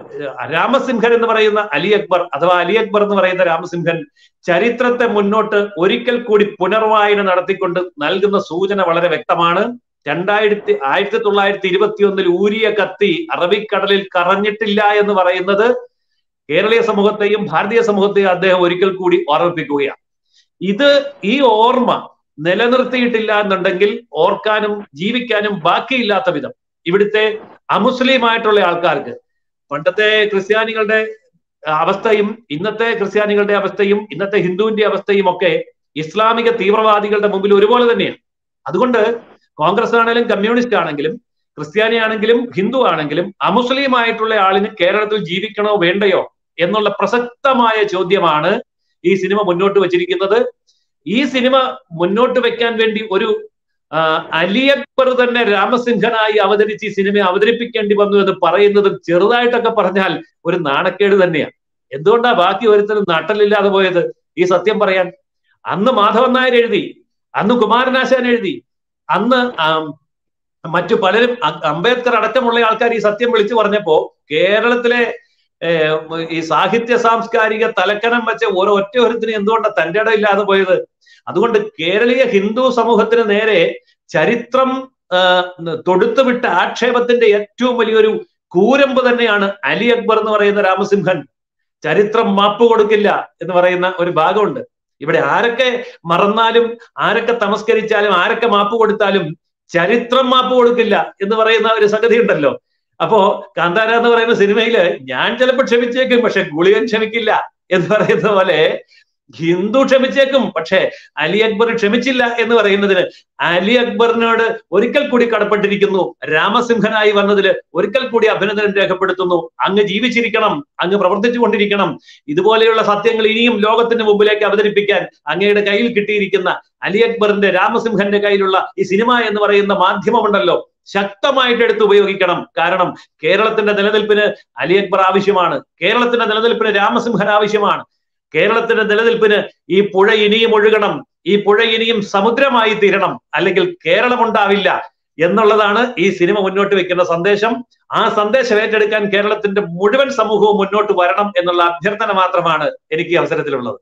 രാമസിംഹൻ എന്ന് പറയുന്ന അലി അക്ബർ അഥവാ അലി അക്ബർ എന്ന് പറയുന്ന രാമസിംഹൻ ചരിത്രത്തെ മുന്നോട്ട് ഒരിക്കൽ കൂടി പുനർവായന നടത്തിക്കൊണ്ട് നൽകുന്ന സൂചന വളരെ വ്യക്തമാണ് രണ്ടായിരത്തി ആയിരത്തി തൊള്ളായിരത്തി ഇരുപത്തി ഒന്നിൽ ഊരിയ കത്തി അറബിക്കടലിൽ കറഞ്ഞിട്ടില്ല എന്ന് പറയുന്നത് കേരളീയ സമൂഹത്തെയും ഭാരതീയ സമൂഹത്തെയും അദ്ദേഹം ഒരിക്കൽ കൂടി ഓർമ്മിപ്പിക്കുകയാണ് ഇത് ഈ ഓർമ്മ നിലനിർത്തിയിട്ടില്ല എന്നുണ്ടെങ്കിൽ ഓർക്കാനും ജീവിക്കാനും ബാക്കിയില്ലാത്ത വിധം ഇവിടുത്തെ അമുസ്ലിമായിട്ടുള്ള ആൾക്കാർക്ക് പണ്ടത്തെ ക്രിസ്ത്യാനികളുടെ അവസ്ഥയും ഇന്നത്തെ ക്രിസ്ത്യാനികളുടെ അവസ്ഥയും ഇന്നത്തെ ഹിന്ദുവിന്റെ അവസ്ഥയും ഒക്കെ ഇസ്ലാമിക തീവ്രവാദികളുടെ മുമ്പിൽ ഒരുപോലെ തന്നെയാണ് അതുകൊണ്ട് കോൺഗ്രസ് ആണെങ്കിലും കമ്മ്യൂണിസ്റ്റ് ആണെങ്കിലും ക്രിസ്ത്യാനി ആണെങ്കിലും ഹിന്ദു ആണെങ്കിലും അമുസ്ലിം ആയിട്ടുള്ള ആളിന് കേരളത്തിൽ ജീവിക്കണോ വേണ്ടയോ എന്നുള്ള പ്രസക്തമായ ചോദ്യമാണ് ഈ സിനിമ മുന്നോട്ട് വെച്ചിരിക്കുന്നത് ഈ സിനിമ മുന്നോട്ട് വെക്കാൻ വേണ്ടി ഒരു ആ, അലി അക്ബർ തന്നെ രാമസിംഹനായി അവതരിച്ച് ഈ സിനിമ അവതരിപ്പിക്കേണ്ടി വന്നു എന്ന് പറയുന്നത് ചെറുതായിട്ടൊക്കെ പറഞ്ഞാൽ ഒരു നാണക്കേട് തന്നെയാണ് എന്തുകൊണ്ടാ ബാക്കി ഒരുത്തരും നട്ടലില്ലാതെ പോയത് ഈ സത്യം പറയാൻ അന്ന് മാധവൻ നായർ എഴുതി അന്ന് കുമാരനാശാൻ എഴുതി അന്ന് ആം, മറ്റു പലരും അ- അംബേദ്കർ അടക്കമുള്ള ആൾക്കാർ ഈ സത്യം വിളിച്ചു പറഞ്ഞപ്പോ കേരളത്തിലെ ഏർ, ഈ സാഹിത്യ സാംസ്കാരിക തലക്കനം വെച്ച ഓരോ ഒറ്റ ഒരുത്തിന് എന്തുകൊണ്ടാണ് തന്റെ ഇടം ഇല്ലാതെ പോയത് അതുകൊണ്ട് കേരളീയ ഹിന്ദു സമൂഹത്തിന് നേരെ ചരിത്രം ആ, തൊടുത്തുവിട്ട ആക്ഷേപത്തിന്റെ ഏറ്റവും വലിയൊരു കൂരമ്പ് തന്നെയാണ് അലി അക്ബർ എന്ന് പറയുന്ന രാമസിംഹൻ ചരിത്രം മാപ്പ് കൊടുക്കില്ല എന്ന് പറയുന്ന ഒരു ഭാഗമുണ്ട് ഇവിടെ ആരൊക്കെ മറന്നാലും ആരൊക്കെ തമസ്കരിച്ചാലും ആരൊക്കെ മാപ്പ് കൊടുത്താലും ചരിത്രം മാപ്പ് കൊടുക്കില്ല എന്ന് പറയുന്ന ഒരു സംഗതി ഉണ്ടല്ലോ അപ്പോ കാന്താര എന്ന് പറയുന്ന സിനിമയില് ഞാൻ ചിലപ്പോൾ ക്ഷമിച്ചേക്കും പക്ഷെ ഗുളികൻ ക്ഷമിക്കില്ല എന്ന് പറയുന്ന പോലെ ഹിന്ദു ക്ഷമിച്ചേക്കും പക്ഷെ അലി അക്ബർ ക്ഷമിച്ചില്ല എന്ന് പറയുന്നതിന് അലി അക്ബറിനോട് ഒരിക്കൽ കൂടി കടപ്പെട്ടിരിക്കുന്നു രാമസിംഹനായി വന്നതിൽ ഒരിക്കൽ കൂടി അഭിനന്ദനം രേഖപ്പെടുത്തുന്നു അങ്ങ് ജീവിച്ചിരിക്കണം അങ്ങ് പ്രവർത്തിച്ചു കൊണ്ടിരിക്കണം ഇതുപോലെയുള്ള സത്യങ്ങൾ ഇനിയും ലോകത്തിന്റെ മുമ്പിലേക്ക് അവതരിപ്പിക്കാൻ അങ്ങയുടെ കയ്യിൽ കിട്ടിയിരിക്കുന്ന അലി അക്ബറിന്റെ രാമസിംഹന്റെ കയ്യിലുള്ള ഈ സിനിമ എന്ന് പറയുന്ന മാധ്യമമുണ്ടല്ലോ ശക്തമായിട്ട് എടുത്ത് ഉപയോഗിക്കണം കാരണം കേരളത്തിന്റെ നിലനിൽപ്പിന് അലി അക്ബർ ആവശ്യമാണ് കേരളത്തിന്റെ നിലനിൽപ്പിന് രാമസിംഹൻ ആവശ്യമാണ് കേരളത്തിന്റെ നിലനിൽപ്പിന് ഈ പുഴ ഇനിയും ഒഴുകണം ഈ പുഴ ഇനിയും സമുദ്രമായി തീരണം അല്ലെങ്കിൽ കേരളം ഉണ്ടാവില്ല എന്നുള്ളതാണ് ഈ സിനിമ മുന്നോട്ട് വെക്കുന്ന സന്ദേശം ആ സന്ദേശം ഏറ്റെടുക്കാൻ കേരളത്തിന്റെ മുഴുവൻ സമൂഹവും മുന്നോട്ട് വരണം എന്നുള്ള അഭ്യർത്ഥന മാത്രമാണ് എനിക്ക് ഈ അവസരത്തിലുള്ളത്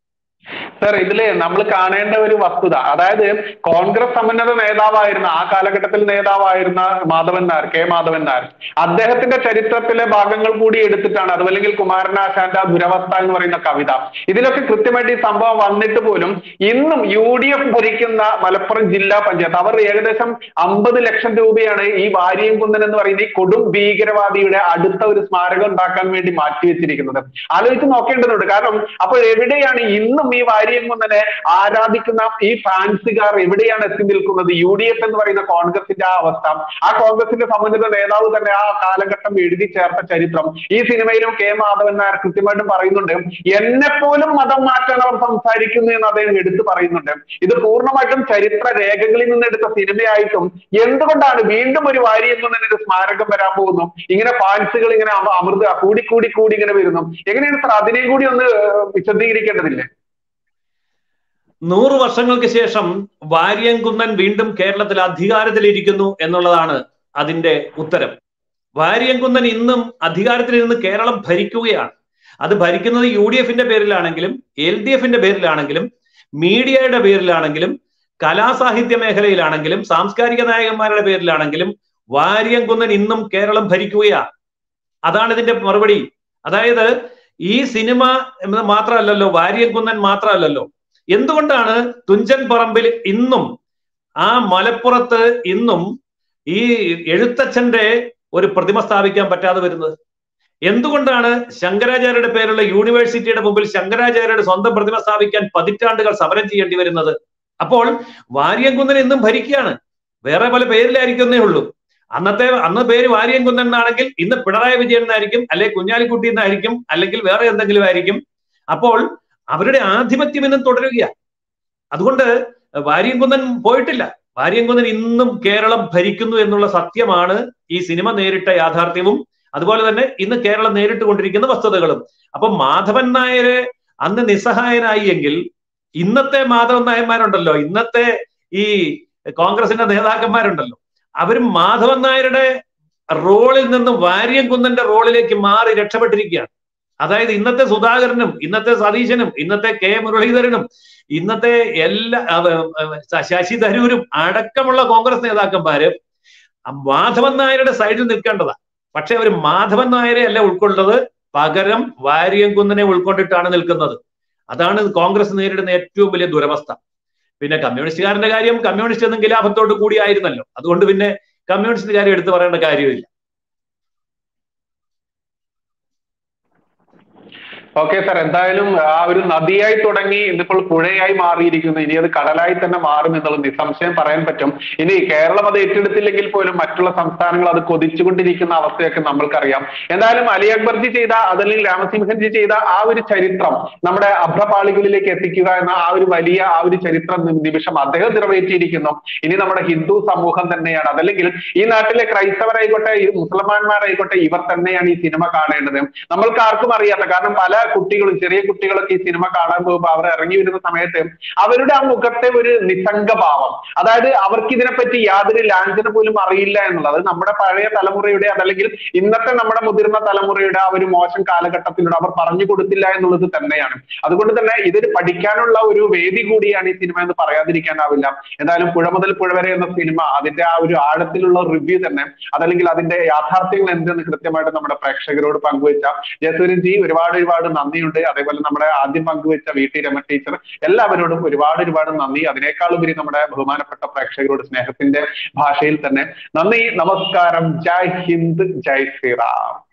സർ ഇതില് നമ്മൾ കാണേണ്ട ഒരു വസ്തുത അതായത് കോൺഗ്രസ് സമുന്നത നേതാവായിരുന്ന ആ കാലഘട്ടത്തിൽ നേതാവായിരുന്ന മാധവൻ നായർ കെ മാധവൻ നായർ അദ്ദേഹത്തിന്റെ ചരിത്രത്തിലെ ഭാഗങ്ങൾ കൂടി എടുത്തിട്ടാണ് അത് അല്ലെങ്കിൽ കുമാരനാശാന്റെ ആ ദുരവസ്ഥ എന്ന് പറയുന്ന കവിത ഇതിലൊക്കെ കൃത്യമായിട്ട് ഈ സംഭവം വന്നിട്ട് പോലും ഇന്നും യു ഡി എഫ് ഭരിക്കുന്ന മലപ്പുറം ജില്ലാ പഞ്ചായത്ത് അവർ ഏകദേശം അമ്പത് ലക്ഷം രൂപയാണ് ഈ വാരിയംകുന്നൻ എന്ന് പറയുന്ന ഈ കൊടും ഭീകരവാദിയുടെ അടുത്ത ഒരു സ്മാരകം ഉണ്ടാക്കാൻ വേണ്ടി മാറ്റിവെച്ചിരിക്കുന്നത് ആലോചിച്ച് നോക്കേണ്ടതുണ്ട് കാരണം അപ്പോൾ എവിടെയാണ് ഇന്നും ഈ വാരിയംകുന്നനെ ആരാധിക്കുന്ന ഈ ഫാൻസുകാർ എവിടെയാണ് എത്തി നിൽക്കുന്നത് യു ഡി എഫ് എന്ന് പറയുന്ന കോൺഗ്രസിന്റെ ആ അവസ്ഥ ആ കോൺഗ്രസിന്റെ സമുന്നത നേതാവ് തന്നെ ആ കാലഘട്ടം എഴുതി ചേർത്ത ചരിത്രം ഈ സിനിമയിലും കെ മാധവൻ നായർ കൃത്യമായിട്ടും പറയുന്നുണ്ട് എന്നെ പോലും മതം മാറ്റാൻ അവർ സംസാരിക്കുന്നു എന്ന് അദ്ദേഹം എടുത്തു പറയുന്നുണ്ട് ഇത് പൂർണ്ണമായിട്ടും ചരിത്ര രേഖകളിൽ നിന്ന് എടുത്ത സിനിമയായിട്ടും എന്തുകൊണ്ടാണ് വീണ്ടും ഒരു വാരിയെന്ന് ഒരു സ്മാരകം വരാൻ പോകുന്നു ഇങ്ങനെ ഫാൻസുകൾ ഇങ്ങനെ അമ- അമൃത കൂടി കൂടി കൂടി ഇങ്ങനെ വരുന്നു എങ്ങനെയാണ് സാർ അതിനെയും കൂടി ഒന്ന് ഏഹ്, വിശദീകരിക്കേണ്ടതില്ലേ നൂറ് വർഷങ്ങൾക്ക് ശേഷം വാര്യംകുന്നൻ വീണ്ടും കേരളത്തിൽ അധികാരത്തിലിരിക്കുന്നു എന്നുള്ളതാണ് അതിന്റെ ഉത്തരം വാര്യംകുന്നൻ ഇന്നും അധികാരത്തിലിരുന്ന് കേരളം ഭരിക്കുകയാണ് അത് ഭരിക്കുന്നത് യു ഡി എഫിന്റെ പേരിലാണെങ്കിലും എൽ ഡി എഫിന്റെ പേരിലാണെങ്കിലും മീഡിയയുടെ പേരിലാണെങ്കിലും കലാസാഹിത്യ മേഖലയിലാണെങ്കിലും സാംസ്കാരിക നായകന്മാരുടെ പേരിലാണെങ്കിലും വാര്യംകുന്നൻ ഇന്നും കേരളം ഭരിക്കുകയാണ് അതാണ് ഇതിന്റെ മറുപടി അതായത് ഈ സിനിമ എന്ന് മാത്രമല്ലല്ലോ വാര്യംകുന്നൻ മാത്രമല്ലല്ലോ എന്തുകൊണ്ടാണ് തുഞ്ചൻ പറമ്പിൽ ഇന്നും ആ മലപ്പുറത്ത് ഇന്നും ഈ എഴുത്തച്ഛന്റെ ഒരു പ്രതിമ സ്ഥാപിക്കാൻ പറ്റാതെ വരുന്നത് എന്തുകൊണ്ടാണ് ശങ്കരാചാര്യരുടെ പേരുള്ള യൂണിവേഴ്സിറ്റിയുടെ മുമ്പിൽ ശങ്കരാചാര്യരുടെ സ്വന്തം പ്രതിമ സ്ഥാപിക്കാൻ പതിറ്റാണ്ടുകൾ സമരം ചെയ്യേണ്ടി വരുന്നത് അപ്പോൾ വാര്യംകുന്നൻ ഇന്നും ഭരിക്കുകയാണ് വേറെ പല പേരിലായിരിക്കുന്നേ ഉള്ളൂ അന്നത്തെ അന്ന് പേര് വാര്യംകുന്നൻ എന്നാണെങ്കിൽ ഇന്ന് പിണറായി വിജയൻ എന്നായിരിക്കും അല്ലെങ്കിൽ കുഞ്ഞാലിക്കുട്ടി എന്നായിരിക്കും അല്ലെങ്കിൽ വേറെ എന്തെങ്കിലും ആയിരിക്കും അപ്പോൾ അവരുടെ ആധിപത്യം ഇന്നും തുടരുകയാണ് അതുകൊണ്ട് വാര്യംകുന്നൻ പോയിട്ടില്ല വാര്യംകുന്നൻ ഇന്നും കേരളം ഭരിക്കുന്നു എന്നുള്ള സത്യമാണ് ഈ സിനിമ നേരിട്ട യാഥാർത്ഥ്യവും അതുപോലെ തന്നെ ഇന്ന് കേരളം നേരിട്ട് കൊണ്ടിരിക്കുന്ന വസ്തുതകളും അപ്പൊ മാധവൻ നായരെ അന്ന് നിസ്സഹായനായി എങ്കിൽ ഇന്നത്തെ മാധവൻ നായന്മാരുണ്ടല്ലോ ഇന്നത്തെ ഈ കോൺഗ്രസിന്റെ നേതാക്കന്മാരുണ്ടല്ലോ അവരും മാധവൻ നായരുടെ റോളിൽ നിന്ന് വാര്യംകുന്നന്റെ റോളിലേക്ക് മാറി രക്ഷപ്പെട്ടിരിക്കുകയാണ് അതായത് ഇന്നത്തെ സുധാകരനും ഇന്നത്തെ സതീശനും ഇന്നത്തെ കെ മുരളീധരനും ഇന്നത്തെ എല്ലാ ശശി തരൂരും അടക്കമുള്ള കോൺഗ്രസ് നേതാക്കന്മാര് മാധവൻ നായരുടെ സൈഡിൽ നിൽക്കേണ്ടതാ പക്ഷെ അവർ മാധവൻ നായരെ അല്ല ഉൾക്കൊണ്ടത് പകരം വാര്യംകുന്നനെ ഉൾക്കൊണ്ടിട്ടാണ് നിൽക്കുന്നത് അതാണ് കോൺഗ്രസ് നേരിടുന്ന ഏറ്റവും വലിയ ദുരവസ്ഥ പിന്നെ കമ്മ്യൂണിസ്റ്റുകാരന്റെ കാര്യം കമ്മ്യൂണിസ്റ്റ് എന്നും ഖിലാഫത്തോട് കൂടിയായിരുന്നല്ലോ അതുകൊണ്ട് പിന്നെ കമ്മ്യൂണിസ്റ്റ് കാര്യം എടുത്തു പറയേണ്ട കാര്യമില്ല ഓക്കെ സാർ എന്തായാലും ആ ഒരു നദിയായി തുടങ്ങി ഇന്നിപ്പോൾ പുഴയായി മാറിയിരിക്കുന്നു ഇനി അത് കടലായി തന്നെ മാറും എന്നുള്ളത് നിസ്സംശയം പറയാൻ പറ്റും ഇനി കേരളം അത് ഏറ്റെടുത്തില്ലെങ്കിൽ പോലും മറ്റുള്ള സംസ്ഥാനങ്ങൾ അത് കൊതിച്ചുകൊണ്ടിരിക്കുന്ന അവസ്ഥയൊക്കെ നമ്മൾക്കറിയാം എന്തായാലും അലി അക്ബർജി ചെയ്ത അതല്ലെങ്കിൽ രാമസിംഹൻജി ചെയ്ത ആ ഒരു ചരിത്രം നമ്മുടെ അഭ്രപാളികളിലേക്ക് എത്തിക്കുക എന്ന ആ ഒരു വലിയ ആ ഒരു ചരിത്ര നിമിഷം അദ്ദേഹം നിറവേറ്റിയിരിക്കുന്നു ഇനി നമ്മുടെ ഹിന്ദു സമൂഹം തന്നെയാണ് അതല്ലെങ്കിൽ ഈ നാട്ടിലെ ക്രൈസ്തവരായിക്കോട്ടെ ഈ മുസൽമാന്മാരായിക്കോട്ടെ ഇവർ തന്നെയാണ് ഈ സിനിമ കാണേണ്ടത് നമ്മൾക്ക് ആർക്കും അറിയാത്ത കാരണം പല കുട്ടികളും ചെറിയ കുട്ടികളൊക്കെ ഈ സിനിമ കാണാൻ പോകുമ്പോൾ അവർ ഇറങ്ങി വരുന്ന സമയത്ത് അവരുടെ ആ മുഖത്തെ ഒരു നിസ്സംഗ ഭാവം അതായത് അവർക്ക് ഇതിനെപ്പറ്റി യാതൊരു ലാഞ്ചന പോലും അറിയില്ല എന്നുള്ളത് നമ്മുടെ പഴയ തലമുറയുടെ അതല്ലെങ്കിൽ ഇന്നത്തെ നമ്മുടെ മുതിർന്ന തലമുറയുടെ ആ ഒരു മോശം കാലഘട്ടത്തിലൂടെ അവർ പറഞ്ഞു കൊടുത്തില്ല എന്നുള്ളത് തന്നെയാണ് അതുകൊണ്ട് തന്നെ ഇതൊരു പഠിക്കാനുള്ള ഒരു വേദി കൂടിയാണ് ഈ സിനിമ എന്ന് പറയാതിരിക്കാനാവില്ല എന്തായാലും പുഴ മുതൽ പുഴ വരെ എന്ന സിനിമ അതിന്റെ ആ ഒരു ആഴത്തിലുള്ള റിവ്യൂ തന്നെ അതല്ലെങ്കിൽ അതിന്റെ യാഥാർത്ഥ്യങ്ങൾ എന്തെന്ന് കൃത്യമായിട്ട് നമ്മുടെ പ്രേക്ഷകരോട് പങ്കുവെച്ച ജയസൂര്യൻ ജി ഒരുപാട് ഒരുപാട് നന്ദിയുണ്ട് അതേപോലെ നമ്മുടെ ആദ്യം പങ്കുവെച്ച വി ടി രമ ടീച്ചർ എല്ലാവരോടും ഒരുപാട് ഒരുപാട് നന്ദി അതിനേക്കാൾ ഉപരി നമ്മുടെ ബഹുമാനപ്പെട്ട പ്രേക്ഷകരോട് സ്നേഹത്തിന്റെ ഭാഷയിൽ തന്നെ നന്ദി നമസ്കാരം ജയ് ഹിന്ദ് ജയ് ശ്രീറാം